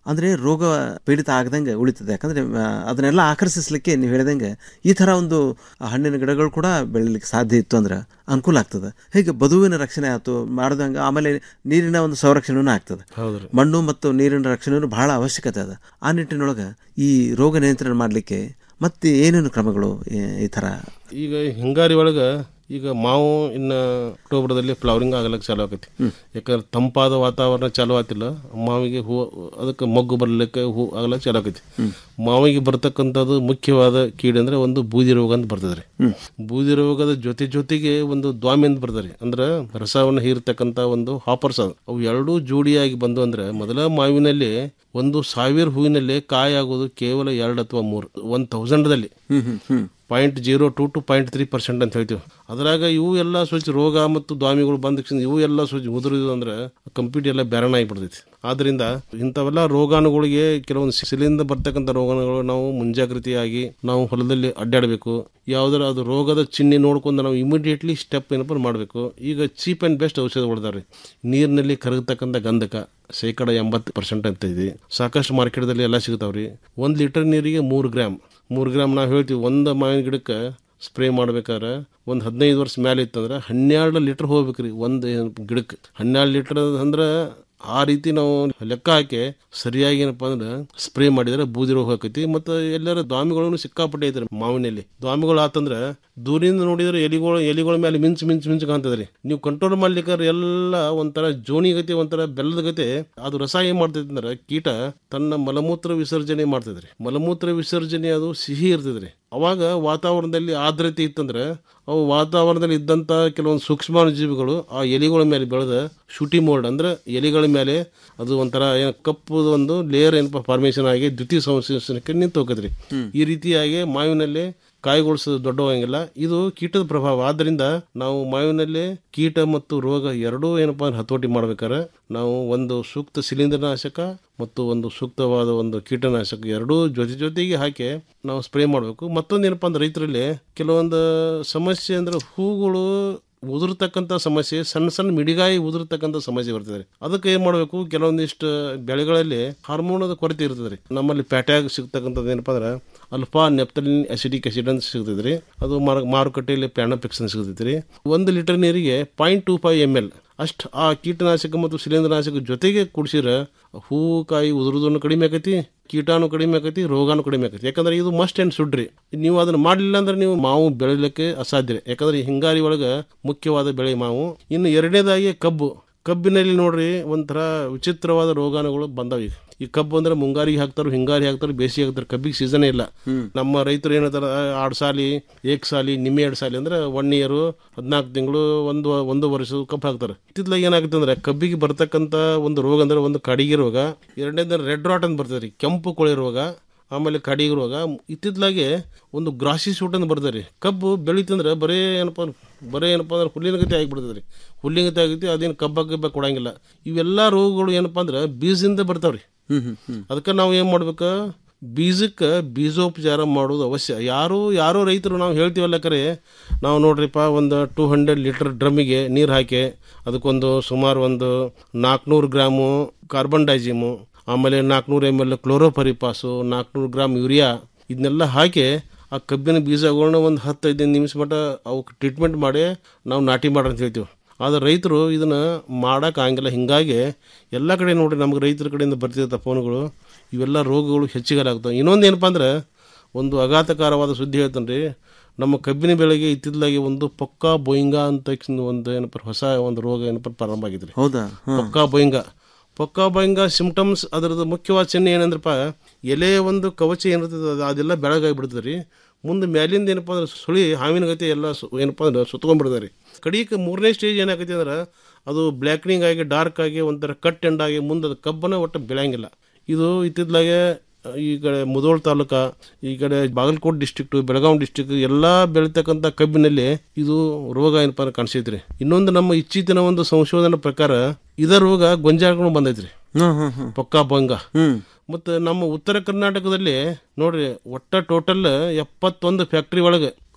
ಅಂದ್ರೆ ರೋಗ ಪೀಡಿತ ಆಗದಂಗೆ ಉಳಿತದೆ ಯಾಕಂದ್ರೆ ಆ, ಅದನ್ನೆಲ್ಲ ಆಕರ್ಷಿಸ್ಲಿಕ್ಕೆ ನೀವು ಹೇಳಿದಂಗೆ ಈ ತರ ಒಂದು ಹಣ್ಣಿನ ಗಿಡಗಳು ಕೂಡ ಬೆಳಿಲಿಕ್ಕೆ ಸಾಧ್ಯ ಇತ್ತು ಅಂದ್ರೆ ಅನುಕೂಲ ಆಗ್ತದೆ ಹೀಗೆ ಬದುವಿನ ರಕ್ಷಣೆ ಆಯ್ತು ಮಾಡ್ದಂಗೆ ಆಮೇಲೆ ನೀರಿನ ಒಂದು ಸಂರಕ್ಷಣೆನೂ ಆಗ್ತದೆ ಹೌದ್ರಿ ಮಣ್ಣು ಮತ್ತು ನೀರಿನ ರಕ್ಷಣೆನೂ ಬಹಳ ಅವಶ್ಯಕತೆ ಅದ ಆ ನಿಟ್ಟಿನೊಳಗೆ ಈ ರೋಗ ನಿಯಂತ್ರಣ ಮಾಡಲಿಕ್ಕೆ ಮತ್ತೆ ಏನೇನು ಕ್ರಮಗಳು ಈ- ಈ ಥರ ಈಗ ಹಿಂಗಾರಿ ಒಳಗ ಈಗ ಮಾವು ಇನ್ನ ಅಕ್ಟೋಬರ್ದಲ್ಲಿ ಫ್ಲವರಿಂಗ್ ಆಗಲಕ್ಕೆ ಚಾಲು ಆಕೈತಿ ಯಾಕಂದ್ರೆ ತಂಪಾದ ವಾತಾವರಣ ಚಾಲು ಆತಿಲ್ಲ ಮಾವಿಗೆ ಹೂ ಅದಕ್ಕೆ ಮೊಗ್ಗು ಬರ್ಲಿಕ್ಕೆ ಹೂ ಆಗಲಕ್ಕೆ ಚಾಲು ಆಕೈತಿ ಮಾವಿಗೆ ಬರ್ತಕ್ಕಂಥದ್ದು ಮುಖ್ಯವಾದ ಕೀಡೆ ಅಂದ್ರೆ ಒಂದು ಬೂದಿ ರೋಗ ಅಂತ ಬರ್ತದ್ರಿ ಬೂದಿ ರೋಗದ ಜೊತೆ ಜೊತೆಗೆ ಒಂದು ದ್ವಾಮಿ ಅಂತ ಬರ್ತದ್ರಿ ಅಂದ್ರೆ ರಸವನ್ನು ಹೀರ್ತಕ್ಕಂಥ ಒಂದು ಹಾಪರ್ಸ್ ಅದು ಅವು ಎರಡೂ ಜೋಡಿಯಾಗಿ ಬಂದು ಅಂದ್ರೆ ಮೊದಲ ಮಾವಿನಲ್ಲಿ ಒಂದು ಸಾವಿರ ಹೂವಿನಲ್ಲಿ ಕಾಯಿ ಆಗೋದು ಕೇವಲ ಎರಡು ಅಥವಾ ಮೂರು ಒನ್ ತೌಸಂಡ್ದಲ್ಲಿ point zero two to point three percent ಅಂತ ಹೇಳ್ತೀವಿ ಅದ್ರಾಗ ಇವು ಎಲ್ಲ ಸ್ವಲ್ಪ ರೋಗ ಮತ್ತು ದ್ವಾಮಿಗಳು ಬಂದ ತಕ್ಷಣ ಇವು ಎಲ್ಲ ಸ್ವಲ್ಪ ಉದುರಿದು ಅಂದ್ರೆ ಕಂಪ್ಲೀಟ್ ಎಲ್ಲ ಬ್ಯಾರಣ ಆಗಿಬಿಡ್ತೈತಿ ಆದ್ರಿಂದ ಇಂಥವೆಲ್ಲ ರೋಗಾಣುಗಳಿಗೆ ಕೆಲವೊಂದು ಸಿಲಿಂದ ಬರ್ತಕ್ಕಂಥ ರೋಗಾಣುಗಳು ನಾವು ಮುಂಜಾಗ್ರತೆಯಾಗಿ ನಾವು ಹೊಲದಲ್ಲಿ ಅಡ್ಡಾಡಬೇಕು ಯಾವ್ದಾರ ಅದು ರೋಗದ ಚಿಹ್ನೆ ನೋಡ್ಕೊಂಡು ನಾವು ಇಮಿಡಿಯೇಟ್ಲಿ ಸ್ಟೆಪ್ ಏನಪ್ಪ ಮಾಡಬೇಕು ಈಗ ಚೀಪ್ ಆ್ಯಂಡ್ ಬೆಸ್ಟ್ ಔಷಧಗಳಿದಾವೆ ನೀರಿನಲ್ಲಿ ಕರಗತಕ್ಕಂಥ ಗಂಧಕ ಶೇಕಡ ಎಂಬತ್ತು ಪರ್ಸೆಂಟ್ ಅಂತ ಇದೆ ಸಾಕಷ್ಟು ಮಾರ್ಕೆಟ್ದಲ್ಲಿ ಎಲ್ಲ ಸಿಗ್ತಾವ್ರಿ ಒಂದು ಲೀಟರ್ ನೀರಿಗೆ ಮೂರು ಗ್ರಾಮ್ ಮೂರು ಗ್ರಾಮ್ ನಾವು ಹೇಳ್ತೀವಿ ಒಂದು ಮಾವಿನ ಗಿಡಕ್ಕೆ ಸ್ಪ್ರೇ ಮಾಡ್ಬೇಕಾದ್ರೆ ಒಂದು ಹದಿನೈದು ವರ್ಷ ಮೇಲೆ ಇತ್ತಂದ್ರೆ ಹನ್ನೆರಡು ಲೀಟರ್ ಹೋಗ್ಬೇಕ್ರಿ ಒಂದು ಗಿಡಕ್ಕೆ ಹನ್ನೆರಡು ಲೀಟರ್ ಅಂದ್ರೆ ಆ ರೀತಿ ನಾವು ಲೆಕ್ಕ ಹಾಕಿ ಸರಿಯಾಗಿ ಏನಪ್ಪಾ ಅಂದ್ರೆ ಸ್ಪ್ರೇ ಮಾಡಿದ್ರೆ ಬೂದಿ ರೋಗ ಹೋಗೈತಿ ಮತ್ತು ಎಲ್ಲರ ದ್ವಾಮಿಗಳನ್ನು ಸಿಕ್ಕಾಪಟ್ಟೆ ಐತ್ರಿ ಮಾವಿನಲ್ಲಿ ದ್ವಾಮಿಗಳು ಆತಂದ್ರೆ ದೂರಿಂದ ನೋಡಿದ್ರೆ ಎಲಿಗಳು ಎಲಿಗಳ ಮೇಲೆ ಮಿಂಚು ಮಿಂಚು ಮಿಂಚು ಕಾಣ್ತದ್ರಿ ನೀವು ಕಂಟ್ರೋಲ್ ಮಾಡ್ಲಿಕ್ಕೆ ಎಲ್ಲ ಒಂಥರ ಜೋಣಿ ಗತಿ ಒಂಥರ ಬೆಲ್ಲದ ಗತಿ ಅದು ರಸ ಏನ್ ಮಾಡ್ತೈತಿ ಅಂದ್ರೆ ಕೀಟ ತನ್ನ ಮಲಮೂತ್ರ ವಿಸರ್ಜನೆ ಮಾಡ್ತದ್ರಿ ಮಲಮೂತ್ರ ವಿಸರ್ಜನೆ ಅದು ಸಿಹಿ ಇರ್ತದ್ರಿ ಅವಾಗ ವಾತಾವರಣದಲ್ಲಿ ಆರ್ದ್ರತೆ ಇತ್ತಂದ್ರೆ ಅವು ವಾತಾವರಣದಲ್ಲಿ ಇದ್ದಂಥ ಕೆಲವೊಂದು ಸೂಕ್ಷ್ಮಾಣು ಜೀವಿಗಳು ಆ ಎಲಿಗಳ ಮೇಲೆ ಬೆಳೆದ ಶೂಟಿ ಮೋಲ್ಡ್ ಅಂದ್ರೆ ಎಲಿಗಳ ಮೇಲೆ ಅದು ಒಂಥರ ಏನು ಕಪ್ಪು ಒಂದು ಲೇಯರ್ ಏನಪ್ಪ ಫಾರ್ಮೇಷನ್ ಆಗಿ ದ್ವಿತೀಯ ಸಂಶ್ಲೇಷಣಕ್ಕೆ ನಿಂತು ಹೋಗತ್ರಿ ಈ ರೀತಿಯಾಗಿ ಮಾವಿನಲ್ಲಿ ಕಾಯಿಗೊಳಿಸೋದು ದೊಡ್ಡವಂಗಿಲ್ಲ ಇದು ಕೀಟದ ಪ್ರಭಾವ ಆದ್ದರಿಂದ ನಾವು ಮಾವಿನಲ್ಲಿ ಕೀಟ ಮತ್ತು ರೋಗ ಎರಡೂ ಏನಪ್ಪಾ ಅಂದ್ರೆ ಹತೋಟಿ ಮಾಡ್ಬೇಕಾದ್ರೆ ನಾವು ಒಂದು ಸೂಕ್ತ ಶಿಲೀಂಧ್ರನಾಶಕ ಮತ್ತು ಒಂದು ಸೂಕ್ತವಾದ ಒಂದು ಕೀಟನಾಶಕ ಎರಡೂ ಜೊತೆ ಜೊತೆಗೆ ಹಾಕಿ ನಾವು ಸ್ಪ್ರೇ ಮಾಡಬೇಕು ಮತ್ತೊಂದು ಏನಪ್ಪಾ ಅಂದ್ರೆ ರೈತರಲ್ಲಿ ಕೆಲವೊಂದು ಸಮಸ್ಯೆ ಅಂದ್ರೆ ಹೂಗಳು ಉದುರ್ತಕ್ಕಂಥ ಸಮಸ್ಯೆ ಸಣ್ಣ ಸಣ್ಣ ಮಿಡಿಗಾಯಿ ಉದುರ್ತಕ್ಕಂಥ ಸಮಸ್ಯೆ ಬರ್ತದೆ ಅದಕ್ಕೆ ಏನ್ ಮಾಡಬೇಕು ಕೆಲವೊಂದಿಷ್ಟು ಬೆಳೆಗಳಲ್ಲಿ ಹಾರ್ಮೋನದ ಕೊರತೆ ಇರ್ತದೆ ರೀ ನಮ್ಮಲ್ಲಿ ಪ್ಯಾಟ್ಯಾಗ ಸಿಗ್ತಕ್ಕಂಥದ್ದು ಏನಪ್ಪಾ ಅಂದ್ರೆ ಅಲ್ಫಾ ನೆಪ್ತಲಿನ್ ಅಸಿಡಿಕ್ ಅಸಿಡ್ ಅಂತ ಸಿಗ್ತದೆ ರೀ ಅದು ಮಾರು ಮಾರುಕಟ್ಟೆಯಲ್ಲಿ ಪ್ಯಾಣಪಿಕ್ಸ್ ಅಂತ ಸಿಗ್ತೈತೆ ರೀ ಒಂದು ಲೀಟರ್ ನೀರಿಗೆ point two five M L ಅಷ್ಟು ಆ ಕೀಟನಾಶಕ ಮತ್ತು ಶಿಲೀಂಧ್ರನಾಶಕ ಜೊತೆಗೆ ಕುಡಿಸಿರ ಹೂವು ಕಾಯಿ ಉದುರುದನ್ನು ಕಡಿಮೆ ಆಕೈತಿ ಕೀಟಾನು ಕಡಿಮೆ ಆಕೈತಿ ರೋಗಾನು ಕಡಿಮೆ ಆಕೈತಿ ಯಾಕಂದ್ರೆ ಇದು ಮಸ್ಟ್ ಅಂಡ್ ಸುಡ್ರಿ ನೀವು ಅದನ್ನ ಮಾಡಲಿಲ್ಲ ಅಂದ್ರೆ ನೀವು ಮಾವು ಬೆಳಿಲಿಕ್ಕೆ ಅಸಾಧ್ಯ ರೀ. ಯಾಕಂದ್ರೆ ಈ ಹಿಂಗಾರಿ ಒಳಗ ಮುಖ್ಯವಾದ ಬೆಳೆ ಮಾವು ಇನ್ನು ಎರಡನೇದಾಗಿ ಕಬ್ಬು ಕಬ್ಬಿನಲ್ಲಿ ನೋಡ್ರಿ ಒಂಥರ ವಿಚಿತ್ರವಾದ ರೋಗಾಣುಗಳು ಬಂದಾವ ಈಗ ಈ ಕಬ್ಬು ಅಂದ್ರೆ ಮುಂಗಾರಿಗೆ ಹಾಕ್ತಾರ ಹಿಂಗಾರಿ ಹಾಕ್ತಾರ ಬೇಸಿಗೆ ಹಾಕ್ತಾರ ಕಬ್ಬಿಗೆ ಸೀಸನ್ ಇಲ್ಲ ನಮ್ಮ ರೈತರು ಏನಂತಾರ ಆಡ್ ಸಾಲಿ ಏಕ್ ಸಾಲಿ ನಿಮ್ಮೆ ಎರಡು ಸಾಲಿ ಅಂದ್ರೆ ಒನ್ ಇಯರ್ ಹದಿನಾಲ್ಕು ತಿಂಗಳು ಒಂದು ಒಂದು ವರ್ಷ ಕಬ್ಬು ಹಾಕ್ತಾರೆ ಇತ್ತಿತ್ಲಾಗ ಏನಾಗುತ್ತೆ ಅಂದ್ರೆ ಕಬ್ಬಿಗೆ ಬರ್ತಕ್ಕಂಥ ಒಂದು ರೋಗ ಅಂದ್ರೆ ಒಂದು ಕಡಿಗೆ ರೋಗ ಎರಡನೇದ ರೆಡ್ ರಾಟ್ ಅಂತ ಬರ್ತದೆ ರೀ ಕೆಂಪು ಕೊಳೆ ರೋಗ ಆಮೇಲೆ ಕಡಿಗೆ ರೋಗ ಇತ್ತಿತ್ಲಾಗೆ ಒಂದು ಗ್ರಾಸಿ ಸೂಟ್ ಅಂತ ಬರ್ತದೆ ರೀ ಕಬ್ಬು ಬೆಳಿತಂದ್ರೆ ಬರೇ ಏನಪ್ಪ ಅಂದ್ರೆ- ಬರೇ ಏನಪ್ಪ ಅಂದ್ರೆ ಹುಲ್ಲಿನ ಗತಿ ಆಗಿಬಿಡ್ತದೆ ರೀ ಹುಲ್ಲಿನ ಗತಿ ಆಗೈತಿ ಅದೇನು ಕಬ್ಬ ಗಿಬ್ಬ ಕೊಡಂಗಿಲ್ಲ ಇವೆಲ್ಲ ರೋಗಗಳು ಏನಪ್ಪ ಅಂದ್ರೆ ಬೀಜದಿಂದ ಬರ್ತಾವ್ರಿ ಅದಕ್ಕೆ ನಾವು ಏನು ಮಾಡ್ಬೇಕು ಬೀಜಕ್ಕೆ ಬೀಜೋಪಚಾರ ಮಾಡೋದು ಅವಶ್ಯ ಯಾರು ಯಾರೋ ರೈತರು ನಾವು ಹೇಳ್ತೀವಲ್ಲ ಕರೆ ನಾವು ನೋಡ್ರಿಪ್ಪ ಒಂದು ಟೂ ಹಂಡ್ರೆಡ್ ಲೀಟರ್ ಡ್ರಮ್ಮಿಗೆ ನೀರು ಹಾಕಿ ಅದಕ್ಕೊಂದು ಸುಮಾರು ಒಂದು ನಾಲ್ಕುನೂರು ಗ್ರಾಮು ಕಾರ್ಬನ್ ಡೈಜಿಮು ಆಮೇಲೆ ನಾಲ್ಕುನೂರು ಎಮ್ ಎಲ್ ಕ್ಲೋರೋಫರಿಪಾಸು ನಾಲ್ಕುನೂರು ಗ್ರಾಮ್ ಯೂರಿಯಾ ಇದನ್ನೆಲ್ಲ ಹಾಕಿ ಆ ಕಬ್ಬಿನ ಬೀಜಗಳನ್ನ ಒಂದು ಹತ್ತೈದು ನಿಮಿಷ ಮಟ್ಟ ಅವಕ್ಕೆ ಟ್ರೀಟ್ಮೆಂಟ್ ಮಾಡಿ ನಾವು ನಾಟಿ ಮಾಡ್ರಿ ಅಂತ ಹೇಳ್ತೀವಿ ಆದರೆ ರೈತರು ಇದನ್ನ ಮಾಡೋಕೆ ಆಗಂಗಿಲ್ಲ ಹಿಂಗಾಗಿ ಎಲ್ಲ ಕಡೆ ನೋಡ್ರಿ ನಮ್ಗೆ ರೈತರ ಕಡೆಯಿಂದ ಬರ್ತಿದ್ದ ಫೋನ್ಗಳು ಇವೆಲ್ಲ ರೋಗಗಳು ಹೆಚ್ಚಿಗಾಲಾಗ್ತವೆ ಇನ್ನೊಂದು ಏನಪ್ಪ ಅಂದ್ರೆ ಒಂದು ಅಘಾತಕಾರವಾದ ಸುದ್ದಿ ಹೇಳ್ತಾನೆ ರೀ ನಮ್ಮ ಕಬ್ಬಿನ ಬೆಳೆಗೆ ಇತ್ತಿತ್ತಲಾಗಿ ಒಂದು ಪೊಕ್ಕ ಬೊಯಿಂಗ ಅಂತ ಒಂದು ಏನಪ್ಪ ಹೊಸ ಒಂದು ರೋಗ ಏನಪ್ಪ ಪ್ರಾರಂಭ ಆಗಿದ್ರಿ ಹೌದಾ ಪೊಕ್ಕ ಬೊಯಿಂಗ ಪೊಕ್ಕ ಬೊಯಿಂಗ ಸಿಂಪ್ಟಮ್ಸ್ ಅದರದ್ದು ಮುಖ್ಯವಾದ ಚಿಹ್ನೆ ಏನಂದ್ರಪ್ಪ ಎಲೆ ಒಂದು ಕವಚ ಏನಿರ್ತದೆ ಅದು ಅದೆಲ್ಲ ಬೆಳಗಾಗಿ ಬಿಡ್ತದೆ ರೀ ಮುಂದೆ ಮ್ಯಾಲಿಂದ ಏನಪ್ಪ ಅಂದ್ರೆ ಸುಳಿ ಹಾವಿನ ಗತಿ ಎಲ್ಲ ಸು- ಏನಪ್ಪ ಅಂದ್ರೆ ಸುತ್ಕೊಂಡ್ಬಿಡ್ತಾರೆ ರೀ ಕಡಿಗೆ ಮೂರನೇ ಸ್ಟೇಜ್ ಏನಾಗೈತಿ ಅಂದ್ರೆ ಅದು ಬ್ಲ್ಯಾಕ್ನಿಂಗ್ ಆಗಿ ಡಾರ್ಕ್ ಆಗಿ ಒಂಥರ ಕಟ್ ಎಂಡ್ ಆಗಿ ಮುಂದೆ ಅದು ಕಬ್ಬನ ಒಟ್ಟು ಬೆಳೆಯಂಗಿಲ್ಲ ಇದು ಇತ್ತಿದ್ಲಾಗೆ ಈ ಕಡೆ ಮುದೋಳ್ ತಾಲೂಕ ಈ ಕಡೆ ಬಾಗಲಕೋಟೆ ಡಿಸ್ಟ್ರಿಕ್ಟ್ ಬೆಳಗಾವಿ ಡಿಸ್ಟ್ರಿಕ್ಟ್ ಎಲ್ಲಾ ಬೆಳಿತಕ್ಕಂಥ ಕಬ್ಬಿನಲ್ಲಿ ಇದು ರೋಗ ಏನಪ್ಪ ಅಂದ್ರೆ ಕಾಣಿಸೈತ್ರಿ ಇನ್ನೊಂದು ನಮ್ಮ ಇತ್ತೀಚಿನ ಒಂದು ಸಂಶೋಧನಾ ಪ್ರಕಾರ ಇದ ರೋಗ ಗೊಂಜಾಳಗಳು ಬಂದೈತ್ರಿ ಪೊಕ್ಕ ಬಂಗ ಮತ್ತು ನಮ್ಮ ಉತ್ತರ ಕರ್ನಾಟಕದಲ್ಲಿ ನೋಡ್ರಿ ಒಟ್ಟ ಟೋಟಲ್ ಎಪ್ಪತ್ತೊಂದು ಫ್ಯಾಕ್ಟ್ರಿ ಒಳಗೆ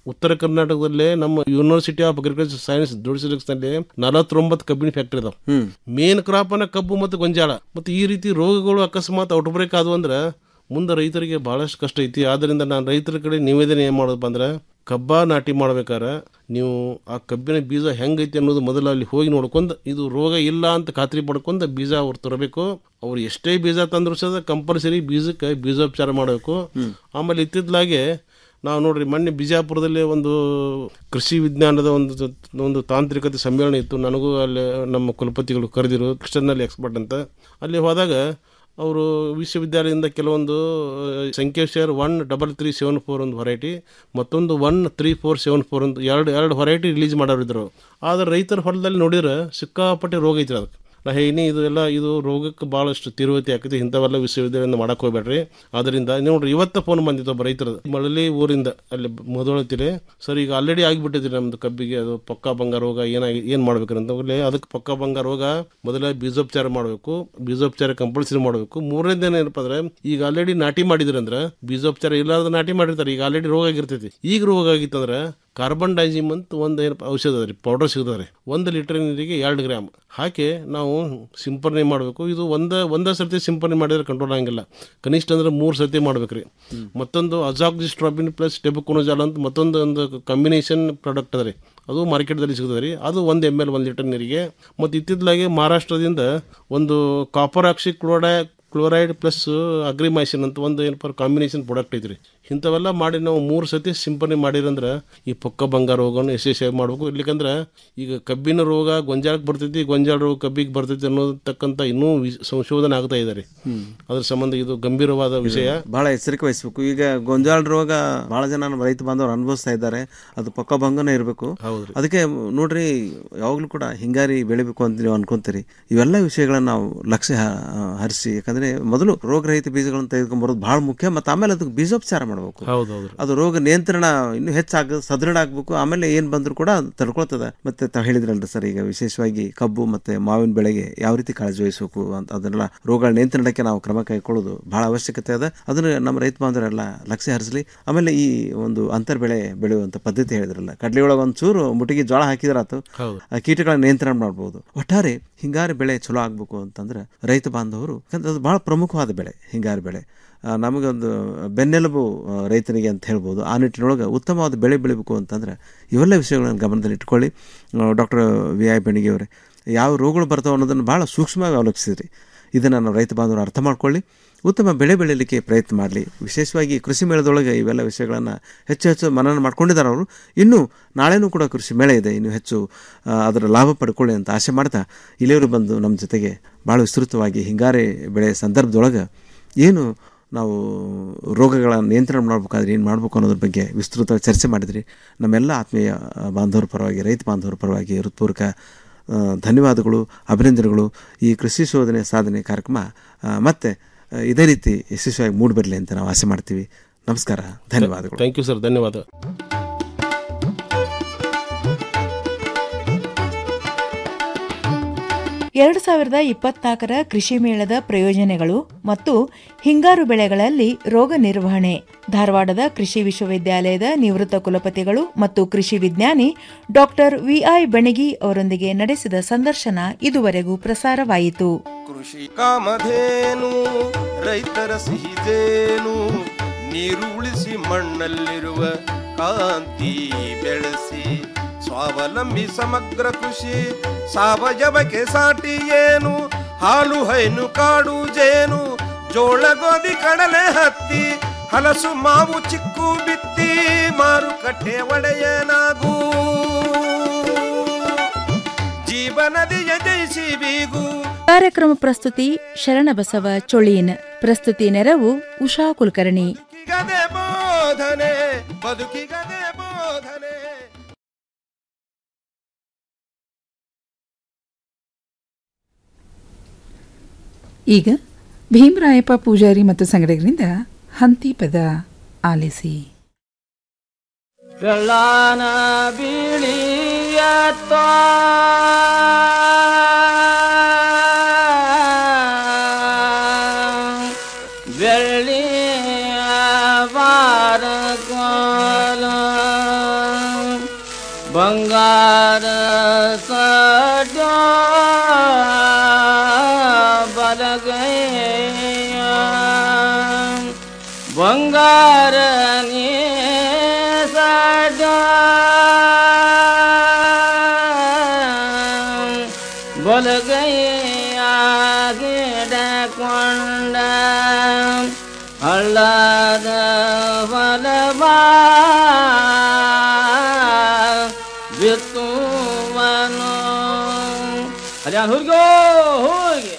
ಉತ್ತರ ಕರ್ನಾಟಕದಲ್ಲೇ ನಮ್ಮ ಯೂನಿವರ್ಸಿಟಿ ಆಫ್ ಅಗ್ರಿಕಲ್ಚರ್ ಸೈನ್ಸ್ ನಲ್ಲಿ ನಲವತ್ತೊಂಬತ್ತು ಕಬ್ಬಿನ ಫ್ಯಾಕ್ಟರಿ ಇದಾವೆ ಮೇನ್ ಕ್ರಾಪ್ ಅನ್ನ ಕಬ್ಬು ಮತ್ತು ಗೊಂಜಾಳ ಮತ್ತು ಈ ರೀತಿ ರೋಗಗಳು ಅಕಸ್ಮಾತ್ ಔಟ್ ಬ್ರೇಕ್ ಆದವು ಅಂದ್ರೆ ಮುಂದೆ ರೈತರಿಗೆ ಬಹಳಷ್ಟು ಕಷ್ಟ ಐತಿ ಆದ್ದರಿಂದ ನಾನು ರೈತರ ಕಡೆ ನಿವೇದನೆ ಏನು ಮಾಡೋದಪ್ಪ ಅಂದ್ರೆ ಕಬ್ಬ ನಾಟಿ ಮಾಡ್ಬೇಕಾರೆ ನೀವು ಆ ಕಬ್ಬಿನ ಬೀಜ ಹೆಂಗೈತಿ ಅನ್ನೋದು ಮೊದಲು ಅಲ್ಲಿ ಹೋಗಿ ನೋಡ್ಕೊಂಡು ಇದು ರೋಗ ಇಲ್ಲ ಅಂತ ಖಾತ್ರಿ ಪಡ್ಕೊಂಡು ಬೀಜ ಅವ್ರು ತರಬೇಕು ಅವ್ರು ಎಷ್ಟೇ ಬೀಜ ತಂದ್ರು ಸಹ ಕಂಪಲ್ಸರಿ ಬೀಜಕ್ಕೆ ಬೀಜೋಪಚಾರ ಮಾಡಬೇಕು ಆಮೇಲೆ ಇತ್ತಿತ್ತಲಾಗೆ ನಾವು ನೋಡ್ರಿ ಮೊನ್ನೆ ಬಿಜಾಪುರದಲ್ಲಿ ಒಂದು ಕೃಷಿ ವಿಜ್ಞಾನದ ಒಂದು ಒಂದು ತಾಂತ್ರಿಕತೆ ಸಮ್ಮೇಳನ ಇತ್ತು ನನಗೂ ಅಲ್ಲಿ ನಮ್ಮ ಕುಲಪತಿಗಳು ಕರೆದಿರು ಎಕ್ಸ್ಟರ್ನಲ್ ಎಕ್ಸ್ಪರ್ಟ್ ಅಂತ ಅಲ್ಲಿ ಹೋದಾಗ ಅವರು ವಿಶ್ವವಿದ್ಯಾಲಯದಿಂದ ಕೆಲವೊಂದು Sankeshwar one double three seven four ಒಂದು ವೆರೈಟಿ ಮತ್ತೊಂದು one three four seven four ಒಂದು ಎರಡು ಎರಡು ವೆರೈಟಿ ರಿಲೀಸ್ ಮಾಡೋರಿದ್ರು ಆದರೆ ರೈತರ ಹೊಲದಲ್ಲಿ ನೋಡಿದ್ರೆ ಸಿಕ್ಕಾಪಟ್ಟೆ ರೋಗ ಐತ್ರಿ ಅದಕ್ಕೆ ನಾ ಹೇಳಿ ಇದು ಎಲ್ಲ ಇದು ರೋಗಕ್ಕೆ ಭಾಳಷ್ಟು ತೀವ್ರತೆ ಆಕೈತಿ ಇಂಥವೆಲ್ಲ ವಿಶ್ವವಿದ್ಯಾಲಯದಿಂದ ಮಾಡಕ್ಕೆ ಹೋಗ್ಬೇಡ್ರಿ ಅದರಿಂದ ನೋಡ್ರಿ ಇವತ್ತ ಫೋನ್ ಬಂದಿತ್ತು ಒಬ್ಬ ರೈತರದ್ದು ಮಳಲಿ ಊರಿಂದ ಅಲ್ಲಿ ಮಧುಳತಿಲಿ ಸರ್ ಈಗ ಆಲ್ರೆಡಿ ಆಗಿಬಿಟ್ಟಿದ್ರಿ ನಮ್ದು ಕಬ್ಬಿಗೆ ಅದು ಪಕ್ಕ ಭಂಗ ರೋಗ ಏನಾಗಿ ಏನು ಮಾಡ್ಬೇಕ್ರಿ ಅಂತ ಹೋಗ್ಲಿ ಅದಕ್ಕೆ ಪಕ್ಕ ಭಂಗ ರೋಗ ಮೊದಲ ಬೀಜೋಪಚಾರ ಮಾಡಬೇಕು ಬೀಜೋಪಚಾರ ಕಂಪಲ್ಸರಿ ಮಾಡಬೇಕು ಮೂರನೇದೇನು ಏನಪ್ಪ ಅಂದ್ರೆ ಈಗ ಆಲ್ರೆಡಿ ನಾಟಿ ಮಾಡಿದ್ರಂದ್ರೆ ಬೀಜೋಪಚಾರ ಇಲ್ಲಾರ್ದ ನಾಟಿ ಮಾಡಿರ್ತಾರೆ ಈಗ ಆಲ್ರೆಡಿ ರೋಗ ಆಗಿರ್ತೈತಿ ಈಗ ರೋಗ ಆಗಿತ್ತಂದ್ರೆ ಕಾರ್ಬನ್ ಡೈಜಿಮ್ ಅಂತ ಒಂದು ಏನಪ್ಪ ಔಷಧ ಅದ ರೀ ಪೌಡರ್ ಸಿಗ್ತದೆ ಒಂದು ಲೀಟರ್ ನೀರಿಗೆ ಎರಡು ಗ್ರಾಮ್ ಹಾಕಿ ನಾವು ಸಿಂಪರಣೆ ಮಾಡಬೇಕು ಇದು ಒಂದ ಒಂದೇ ಸರ್ತಿ ಸಿಂಪರಣೆ ಮಾಡಿದ್ರೆ ಕಂಟ್ರೋಲ್ ಆಗಂಗಿಲ್ಲ ಕನಿಷ್ಠ ಅಂದ್ರೆ ಮೂರು ಸರ್ತಿ ಮಾಡ್ಬೇಕ್ರಿ ಮತ್ತೊಂದು ಅಜಾಕ್ಸಿಸ್ಟ್ರಾಬಿನ್ ಪ್ಲಸ್ ಟೆಬುಕೋನೋಜಾಲ್ ಅಂತ ಮತ್ತೊಂದು ಒಂದು ಕಾಂಬಿನೇಷನ್ ಪ್ರಾಡಕ್ಟ್ ಅದ ರೀ ಅದು ಮಾರ್ಕೆಟ್ದಲ್ಲಿ ಸಿಗ್ತದೆ ರೀ ಅದು ಒಂದು ಎಮ್ ಎಲ್ ಒಂದು ಲೀಟರ್ ನೀರಿಗೆ ಮತ್ತು ಇತ್ತಿತ್ತಲಾಗೆ ಮಹಾರಾಷ್ಟ್ರದಿಂದ ಒಂದು copper oxy chlori chloride plus Agrimycin ಅಂತ ಒಂದು ಏನಪ್ಪ ಕಾಂಬಿನೇಷನ್ ಪ್ರಾಡಕ್ಟ್ ಐತ್ರಿ ಇಂಥವೆಲ್ಲ ಮಾಡಿ ನಾವು ಮೂರು ಸತಿ ಸಿಂಪರಣೆ ಮಾಡಿರಂದ್ರೆ ಈ ಪೊಕ್ಕ ಭಂಗ ರೋಗವನ್ನು ಯಶಸ್ವಿಯಾಗಿ ಮಾಡಬೇಕು ಇರ್ಲಿಕ್ಕಂದ್ರೆ ಈಗ ಕಬ್ಬಿನ ರೋಗ ಗೊಂಜಾಳಕ್ಕೆ ಬರ್ತೈತಿ ಗೊಂಜಾಳ ರೋಗ ಕಬ್ಬಿಗೆ ಬರ್ತೈತಿ ಅನ್ನೋದಕ್ಕಂತ ಇನ್ನೂ ವಿ- ಸಂಶೋಧನೆ ಆಗ್ತಾ ಇದ್ದಾರೆ ಅದ್ರ ಸಂಬಂಧ ಇದು ಗಂಭೀರವಾದ ವಿಷಯ ಬಹಳ ಎಚ್ಚರಿಕೆ ವಹಿಸಬೇಕು ಈಗ ಗೊಂಜಾಳ ರೋಗ ಬಹಳ ಜನ ನಮ್ಮ ರೈತ ಬಾಂಧವರು ಅನುಭವಿಸ್ತಾ ಇದ್ದಾರೆ ಅದು ಪಕ್ಕ ಭಂಗನೇ ಇರಬೇಕು ಹೌದ್ರಿ. ಅದಕ್ಕೆ ನೋಡ್ರಿ ಯಾವಾಗಲೂ ಕೂಡ ಹಿಂಗಾರಿ ಬೆಳಿಬೇಕು ಅಂತ ನೀವು ಅನ್ಕೊಂತೀರಿ ಇವೆಲ್ಲ ವಿಷಯಗಳನ್ನ ನಾವು ಲಕ್ಷ್ಯ ಹ- ಹರಿಸಿ ಯಾಕಂದ್ರೆ ಮೊದಲು ರೋಗರಹಿತ ಬೀಜಗಳನ್ನು ತೆಗೆದುಕೊಂಡು ಬರೋದು ಬಹಳ ಮುಖ್ಯ ಮತ್ತು ಆಮೇಲೆ ಅದಕ್ಕೆ ಬೀಜೋಪಚಾರ ಮಾಡಬೇಕು ಹೌದು ಹೌದು ಅದು ರೋಗ ನಿಯಂತ್ರಣ ಇನ್ನೂ ಹೆಚ್ಚಾಗ ಸದೃಢ ಆಗ್ಬೇಕು ಆಮೇಲೆ ಏನ್ ಬಂದ್ರು ಕೂಡ ಅದು ತಡ್ಕೊಳ್ತದೆ ಮತ್ತೆ ತಾವು ಹೇಳಿದ್ರಲ್ರಿ ಸರ್ ಈಗ ವಿಶೇಷವಾಗಿ ಕಬ್ಬು ಮತ್ತೆ ಮಾವಿನ ಬೆಳೆಗೆ ಯಾವ ರೀತಿ ಕಾಳಜಿ ವಹಿಸಬೇಕು ಅಂತ ಅದನ್ನೆಲ್ಲ ರೋಗಗಳ ನಿಯಂತ್ರಣಕ್ಕೆ ನಾವು ಕ್ರಮ ಕೈಗೊಳ್ಳೋದು ಬಹಳ ಅವಶ್ಯಕತೆ ಅದ ಅದನ್ನ ನಮ್ಮ ರೈತ ಬಾಂಧವರೆಲ್ಲ ಲಕ್ಷ್ಯ ಹರಿಸಲಿ ಆಮೇಲೆ ಈ ಒಂದು ಅಂತರ್ ಬೆಳೆ ಬೆಳೆಯುವಂತ ಪದ್ಧತಿ ಹೇಳಿದ್ರಲ್ಲ ಕಡ್ಲಿ ಒಳಗೆ ಒಂದು ಚೂರು ಮುಟ್ಟಿಗೆ ಜೋಳ ಹಾಕಿದ್ರಾತು ಹೌದು. ಆ ಕೀಟಗಳ ನಿಯಂತ್ರಣ ಮಾಡ್ಬೋದು ಒಟ್ಟಾರೆ ಹಿಂಗಾರು ಬೆಳೆ ಚಲೋ ಆಗ್ಬೇಕು ಅಂತಂದ್ರೆ ರೈತ ಬಾಂಧವರು ಯಾಕಂದ್ರೆ ಅದು ಬಹಳ ಪ್ರಮುಖವಾದ ಬೆಳೆ ಹಿಂಗಾರು ಬೆಳೆ ಆ, ನಮಗೊಂದು ಬೆನ್ನೆಲುಬು ಆ, ರೈತನಿಗೆ ಅಂತ ಹೇಳ್ಬೋದು ಆ ನಿಟ್ಟಿನೊಳಗೆ ಉತ್ತಮವಾದ ಬೆಳೆ ಬೆಳಿಬೇಕು ಅಂತಂದ್ರೆ ಇವೆಲ್ಲ ವಿಷಯಗಳನ್ನು ಗಮನದಲ್ಲಿ ಇಟ್ಕೊಳ್ಳಿ ಡಾಕ್ಟರ್ ವಿ ಐ ಬೆಣಿಗೆಯವರೇ ಯಾವ ರೋಗಗಳು ಬರ್ತಾವೆ ಅನ್ನೋದನ್ನು ಭಾಳ ಸೂಕ್ಷ್ಮವಾಗಿ ಅವಲೋಕಿಸಿದ್ರಿ ಇದನ್ನು ನಾವು ರೈತ ಬಾಂಧವರು ಅರ್ಥ ಮಾಡ್ಕೊಳ್ಳಿ ಉತ್ತಮ ಬೆಳೆ ಬೆಳೀಲಿಕ್ಕೆ ಪ್ರಯತ್ನ ಮಾಡಲಿ ವಿಶೇಷವಾಗಿ ಕೃಷಿ ಮೇಳದೊಳಗೆ ಇವೆಲ್ಲ ವಿಷಯಗಳನ್ನು ಹೆಚ್ಚು ಹೆಚ್ಚು ಮನನ ಮಾಡ್ಕೊಂಡಿದ್ದಾರೆ ಅವರು ಇನ್ನೂ ನಾಳೆನೂ ಕೂಡ ಕೃಷಿ ಮೇಳ ಇದೆ ಇನ್ನು ಹೆಚ್ಚು ಆ, ಅದರ ಲಾಭ ಪಡ್ಕೊಳ್ಳಿ ಅಂತ ಆಸೆ ಮಾಡ್ತಾ ಇಲ್ಲಿಯವರು ಬಂದು ನಮ್ಮ ಜೊತೆಗೆ ಭಾಳ ವಿಸ್ತೃತವಾಗಿ ಹಿಂಗಾರಿ ಬೆಳೆ ಸಂದರ್ಭದೊಳಗೆ ಏನು ನಾವು ರೋಗಗಳ ನಿಯಂತ್ರಣ ಮಾಡಬೇಕಾದ್ರೆ ಏನು ಮಾಡಬೇಕು ಅನ್ನೋದ್ರ ಬಗ್ಗೆ ವಿಸ್ತೃತ ಚರ್ಚೆ ಮಾಡಿದ್ರಿ ನಮ್ಮೆಲ್ಲ ಆತ್ಮೀಯ ಆ, ಬಾಂಧವರ ಪರವಾಗಿ ರೈತ ಬಾಂಧವರ ಪರವಾಗಿ ಹೃತ್ಪೂರ್ವಕ ಆ, ಧನ್ಯವಾದಗಳು ಅಭಿನಂದನೆಗಳು ಈ ಕೃಷಿ ಶೋಧನೆ ಸಾಧನೆ ಕಾರ್ಯಕ್ರಮ ಆ, ಮತ್ತೆ ಆ, ಇದೇ ರೀತಿ ಯಶಸ್ವಿಯಾಗಿ ಮೂಡಿಬರಲಿ ಅಂತ ನಾವು ಆಸೆ ಮಾಡ್ತೀವಿ ನಮಸ್ಕಾರ ಧನ್ಯವಾದಗಳು ಥ್ಯಾಂಕ್ ಯು ಸರ್ ಧನ್ಯವಾದ ಎರಡು ಸಾವಿರದ ಇಪ್ಪತ್ನಾಲ್ಕರ ಕೃಷಿ ಮೇಳದ ಪ್ರಯೋಜನಗಳು ಮತ್ತು ಹಿಂಗಾರು ಬೆಳೆಗಳಲ್ಲಿ ರೋಗ ನಿರ್ವಹಣೆ ಧಾರವಾಡದ ಕೃಷಿ ವಿಶ್ವವಿದ್ಯಾಲಯದ ನಿವೃತ್ತ ಕುಲಪತಿಗಳು ಮತ್ತು ಕೃಷಿ ವಿಜ್ಞಾನಿ ಡಾಕ್ಟರ್ ವಿಐ ಬೆಣಗಿ ಅವರೊಂದಿಗೆ ನಡೆಸಿದ ಸಂದರ್ಶನ ಇದುವರೆಗೂ ಪ್ರಸಾರವಾಯಿತು ಕೃಷಿ ಕಾಮಧೇನು ರೈತರ ಸಿಹಿದೇನು ನೀರು ಉಳಿಸಿ ಮಣ್ಣಲ್ಲಿರುವ ಕಾಂತಿ ಬೆಳೆಸಿ ಸ್ವಾವಲಂಬಿ ಸಮಗ್ರ ಕೃಷಿ ಸಾವಯವಕ್ಕೆ ಸಾಟಿ ಏನು ಹಾಲು ಹೈನು ಕಾಡು ಜೇನು ಜೋಳ ಗೋಧಿ ಕಡಲೆ ಹತ್ತಿ ಹಲಸು ಮಾವು ಚಿಕ್ಕು ಬಿತ್ತಿ ಮಾರುಕಟ್ಟೆ ಒಡೆಯನಾಗೂ ಜೀವನದಿಯ ಜಯಿಸಿ ಬೀಗು ಕಾರ್ಯಕ್ರಮ ಪ್ರಸ್ತುತಿ ಶರಣಬಸವ ಚೊಳೀನ್ ಪ್ರಸ್ತುತಿ ನೆರವು ಉಷಾ ಕುಲಕರ್ಣಿ ಬದುಕಿಗದೆ ಬೋಧನೆ ಬದುಕಿಗದೆ ಬೋಧನೆ ಈಗ ಭೀಮರಾಯಪ್ಪ ಪೂಜಾರಿ ಮತ್ತು ಸಂಗಡಿಗರಿಂದ ಹಂತಿ ಪದ ಆಲಿಸಿ ಬೆಳ್ಳಾನ ಬೀಳಿಯತ್ತ ಬೆಳ್ಳಿಯ ಬಾರ ಕೋಲ ಬಂಗಾರ ಸಡ ಬಲಗೈಯ ಬಂಗಾರ ನೀ ಸಡ ಬಲಗೈಯ ಗಿಡಕೊಂಡ ಹಳ್ಳದ ಹೊಲವಾ ಬಿತ್ತುವನು ಅದೇ ಹುಡುಗೋ ಹೋಗಿ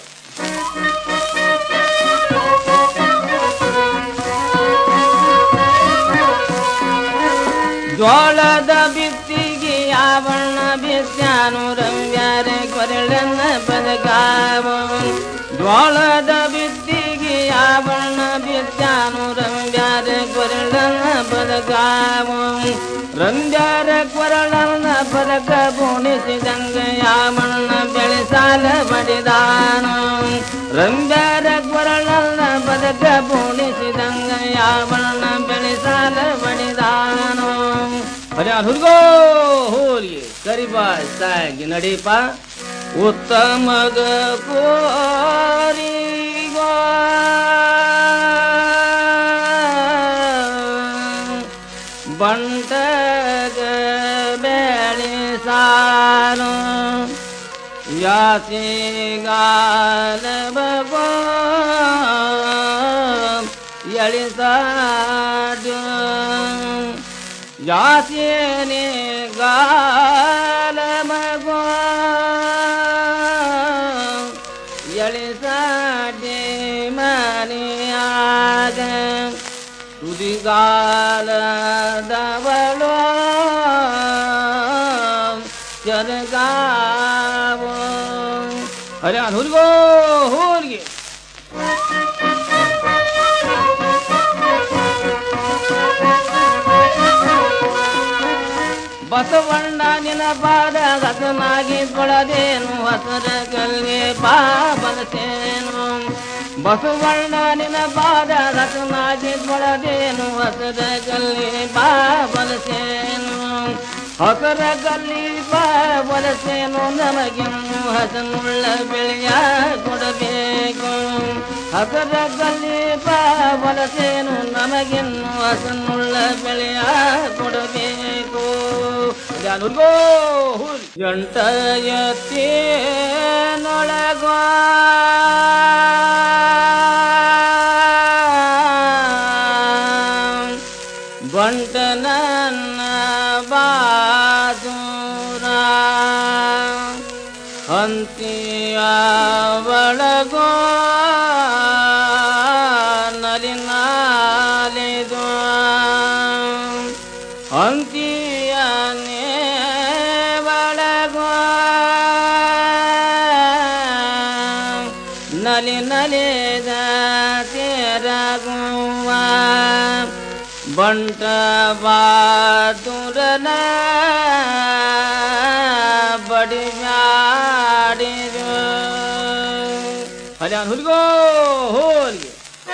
ಜೋಳದ ಬಿತ್ತಿಗೆ ಯಾವಣ್ಣ ಬಿತ್ಯಾನು ರಮ್ಯಾರೆ ಕೊರಳನ್ನ ಬದಗಾವ ಜೋಳದ ಬಿತ್ತಿಗೆ ಯಾವಣ್ಣ ಬಿತ್ಯಾನು ರಮ್ಯಾರೆ ಕೊರಳನ್ನ ಬದಗಾವ ರಂಬ್ಯಾರ ಕೊರಳನ್ನ ಬದಕ ಬುಣಿಸಿದಂಗ ಯಾವಣ್ಣ ಬೆಳೆಸಾಲ ಬಡಿದಾನು ರಂಬ್ಯಾರ ಕೊರಳನ್ನ ಬದಕ ಬುಣಿಸಿದಂಗ ಯಾವಣ್ಣ ಬೆಳೆಸಾಲ ಬಡಿದಾನು ಅರೆ ಹುಡುಗೋ ಹೋಲಿ ಕರಿಬಾ ಸಾಗಿ ನಡೀಪ ಉತ್ತಮಗ ಕೋರಿಗೋ ಬಂಟಗ ಬೆಳೆ ಸಾರು ಯಾಸಿಗಾಲ ಬಗೋ ಎಳಿಸಾಡು ಯಾಸೇನೆ ಗಾಲ ಮಗೋ ಎಳಿಸಾಡೆ ಮನೆಯಾಗ ತುದಿಗಾಲದವಳೋ ಜರಗಾವ ಅರೆ ಹುಡುಗೋ ಹುಡುಗಿ ಬಸವಣ್ಣ ನಿನ ಪಾದ ಹಸನಾಗಿ ಕೊಳದೇನು ಹಸರ ಕಲ್ಗೆ ಬಾ ಬಲಸೇನು ಬಸವಣ್ಣ ನಿನ ಪಾದ ಹಸನಾಗಿ ಕೊಳದೇನು ಹಸರ ಕಲ್ಲಿ ಬಾ ಬಲಸೇನು ಹಸರ ಗಲ್ಲಿ ಬಾ ಬಲಸೇನು ನಮಗಿನ್ನು ಹಸನುಳ್ಳ ಬೆಳೆಯ ಕೊಡಬೇಕು ಹಸರ ಗಲ್ಲಿ ಬಾ ಬಲಸೇನು ನಮಗಿನ್ನು ಹಸನುಳ್ಳ ಬೆಳೆಯ ಕೊಡಬೇಕು ಜಾನುರ್ಗೋ ಜಂಟ ಎತ್ತೇ ನೊಳಗೋ ಬಂಟ ನನ್ನ ಬಾದೂರ ಅಂತಿಯ ಒಳಗೋ ನಲಿನಾಲಿದು ಅಂತಿಯನೇ ಒಳಗೋ ನಲಿ ನಲಿದ ತೆರಗುವ ಬಂಟ ಬಾದುರನ ಬಡಿ ಮಾಡಿರು ಅಲ್ಲ ಹುಡುಗೋ ಹೋಲ್ಗೆ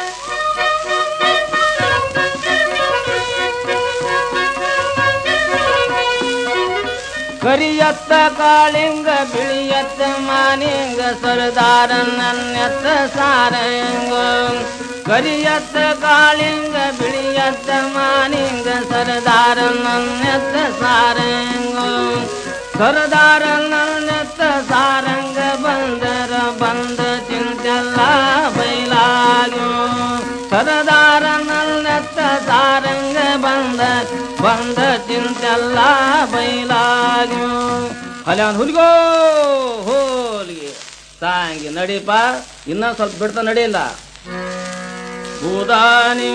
ಕರಿಯತ್ತ ಕಾಳಿಂಗ ಬಿಳಿಯತ್ತ ಮಾನಿಂಗ ಸರದಾರ ನನ್ನೆತ್ತ ಸಾರಂಗ ಕರಿಯತ್ತ ಕಾಳಿಂಗ ಬಿಳಿಯತ್ತ ಮಾನಿಂಗ ಸರದಾರ ನನ್ನೆತ್ತ ಸಾರಂಗ ಸರದಾರ ನನ್ನೆತ್ತ ಸಾರಂಗ ಬಂದರ ಬಂದ ಚಿಂತೆಲ್ಲ ಬೈಲಾಗ್ಯೋ ಸರದಾರ ನನ್ನೆತ್ತ ಸಾರಂಗ ಬಂದ ಬಂದ ಚಿಂತೆಲ್ಲ ಬೈಲಾಗ್ಯೋ ಅಲ್ಲ ಹುಲ್ಗೋ ಹೋಲ್ಗೆ ಸಾಂಗಿ ನಡೀಪ ಇನ್ನ ಸ್ವಲ್ಪ ಬಿಡ್ತಾ ನಡಿಯಲ್ಲ ಬುಧಾನಿ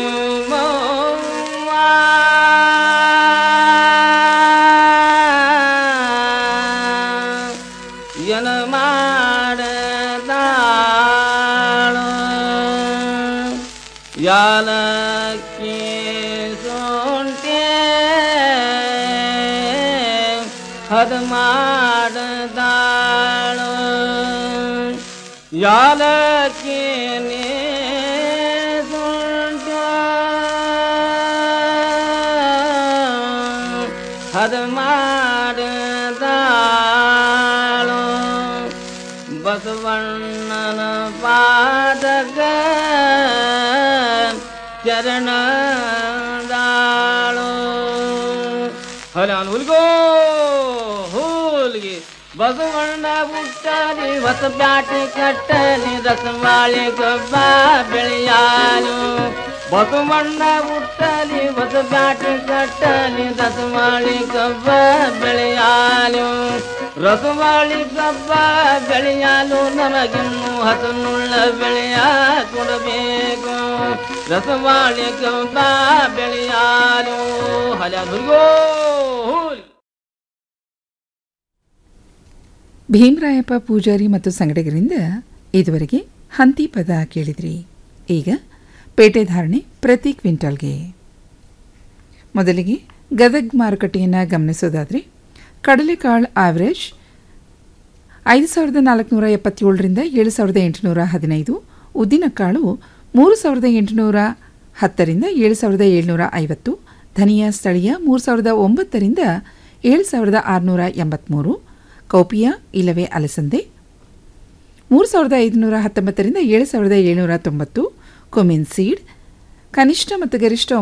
ಏನ ಮಾಡದಾಳು ಯಾಲಕ್ಕಿ ಸೊಂಟೆ ಹದ ಮಾಡದಾಳು ಯಾಲಕ್ಕಿ ನೀ ಸೊಂಟ ಅದು ಮಾಡದಾಳು ಬಸವಣ್ಣನ ಪಾದಕ ಚರಣದಾಳು ಹೊಲ ಹುಲ್ಗೋ ಹೂಲ್ಗಿ ಬಸವಣ್ಣ ಹುಟ್ಟಲಿ ಹೊಸ ಬ್ಯಾಟಿ ಕಟ್ಟಲಿ ರಸಮಾಳಿ ಗೊಬ್ಬ ಬೆಳೆಯಾಲು ಬಸವಣ್ಣ ಹುಟ್ಟಲಿ ಹೊಸ ಬ್ಯಾಟಿ ಕಟ್ಟಲಿ ರಸಮಾಳಿ ಗೊಬ್ಬ ಬೆಳೆಯಾಲು ರಸಮಾಳಿ ಗೊಬ್ಬ ಬೆಳೆಯಲು ನಮಗಿನ್ನು ಹಸನುಳ್ಳ ಬೆಳೆಯ ಕೊಡಬೇಕು ರಸಮಾಳಿ ಗೊಬ್ಬ ಬೆಳೆಯಲು ಹಲ ದುರ್ಗೋ ಭೀಮರಾಯಪ್ಪ ಪೂಜಾರಿ ಮತ್ತು ಸಂಗಡಿಗರಿಂದ ಇದುವರೆಗೆ ಹಂತಿ ಪದ ಕೇಳಿದ್ರಿ ಈಗ ಪೇಟೆ ಧಾರಣೆ ಪ್ರತಿ ಕ್ವಿಂಟಲ್ಗೆ ಮೊದಲಿಗೆ ಗದಗ್ ಮಾರುಕಟ್ಟೆಯನ್ನು ಗಮನಿಸೋದಾದರೆ ಕಡಲೆಕಾಳು ಆವರೇಜ್ ಐದು ಸಾವಿರದ ನಾಲ್ಕುನೂರ ಎಪ್ಪತ್ತೇಳರಿಂದ ಏಳು ಸಾವಿರದ ಎಂಟುನೂರ ಹದಿನೈದು ಉದ್ದಿನಕಾಳು ಮೂರು ಸಾವಿರದ ಎಂಟುನೂರ ಹತ್ತರಿಂದ ಏಳು ಸಾವಿರದ ಏಳ್ನೂರ ಐವತ್ತು ಧನಿಯಾ ಸ್ಥಳೀಯ ಮೂರು ಸಾವಿರದ ಒಂಬತ್ತರಿಂದ ಏಳು ಸಾವಿರದ ಆರುನೂರ ಎಂಬತ್ತ್ಮೂರು ಕೌಪಿಯಾ ಇಲ್ಲವೇ ಅಲಸಂದೆ ಮೂರು ಸಾವಿರದ ಐದುನೂರ ಹತ್ತೊಂಬತ್ತರಿಂದ ಏಳು ಸಾವಿರದ ಏಳ್ನೂರ ತೊಂಬತ್ತು ಕೊಮಿನ್ ಸೀಡ್ ಕನಿಷ್ಠ ಮತ್ತು ಗರಿಷ್ಠ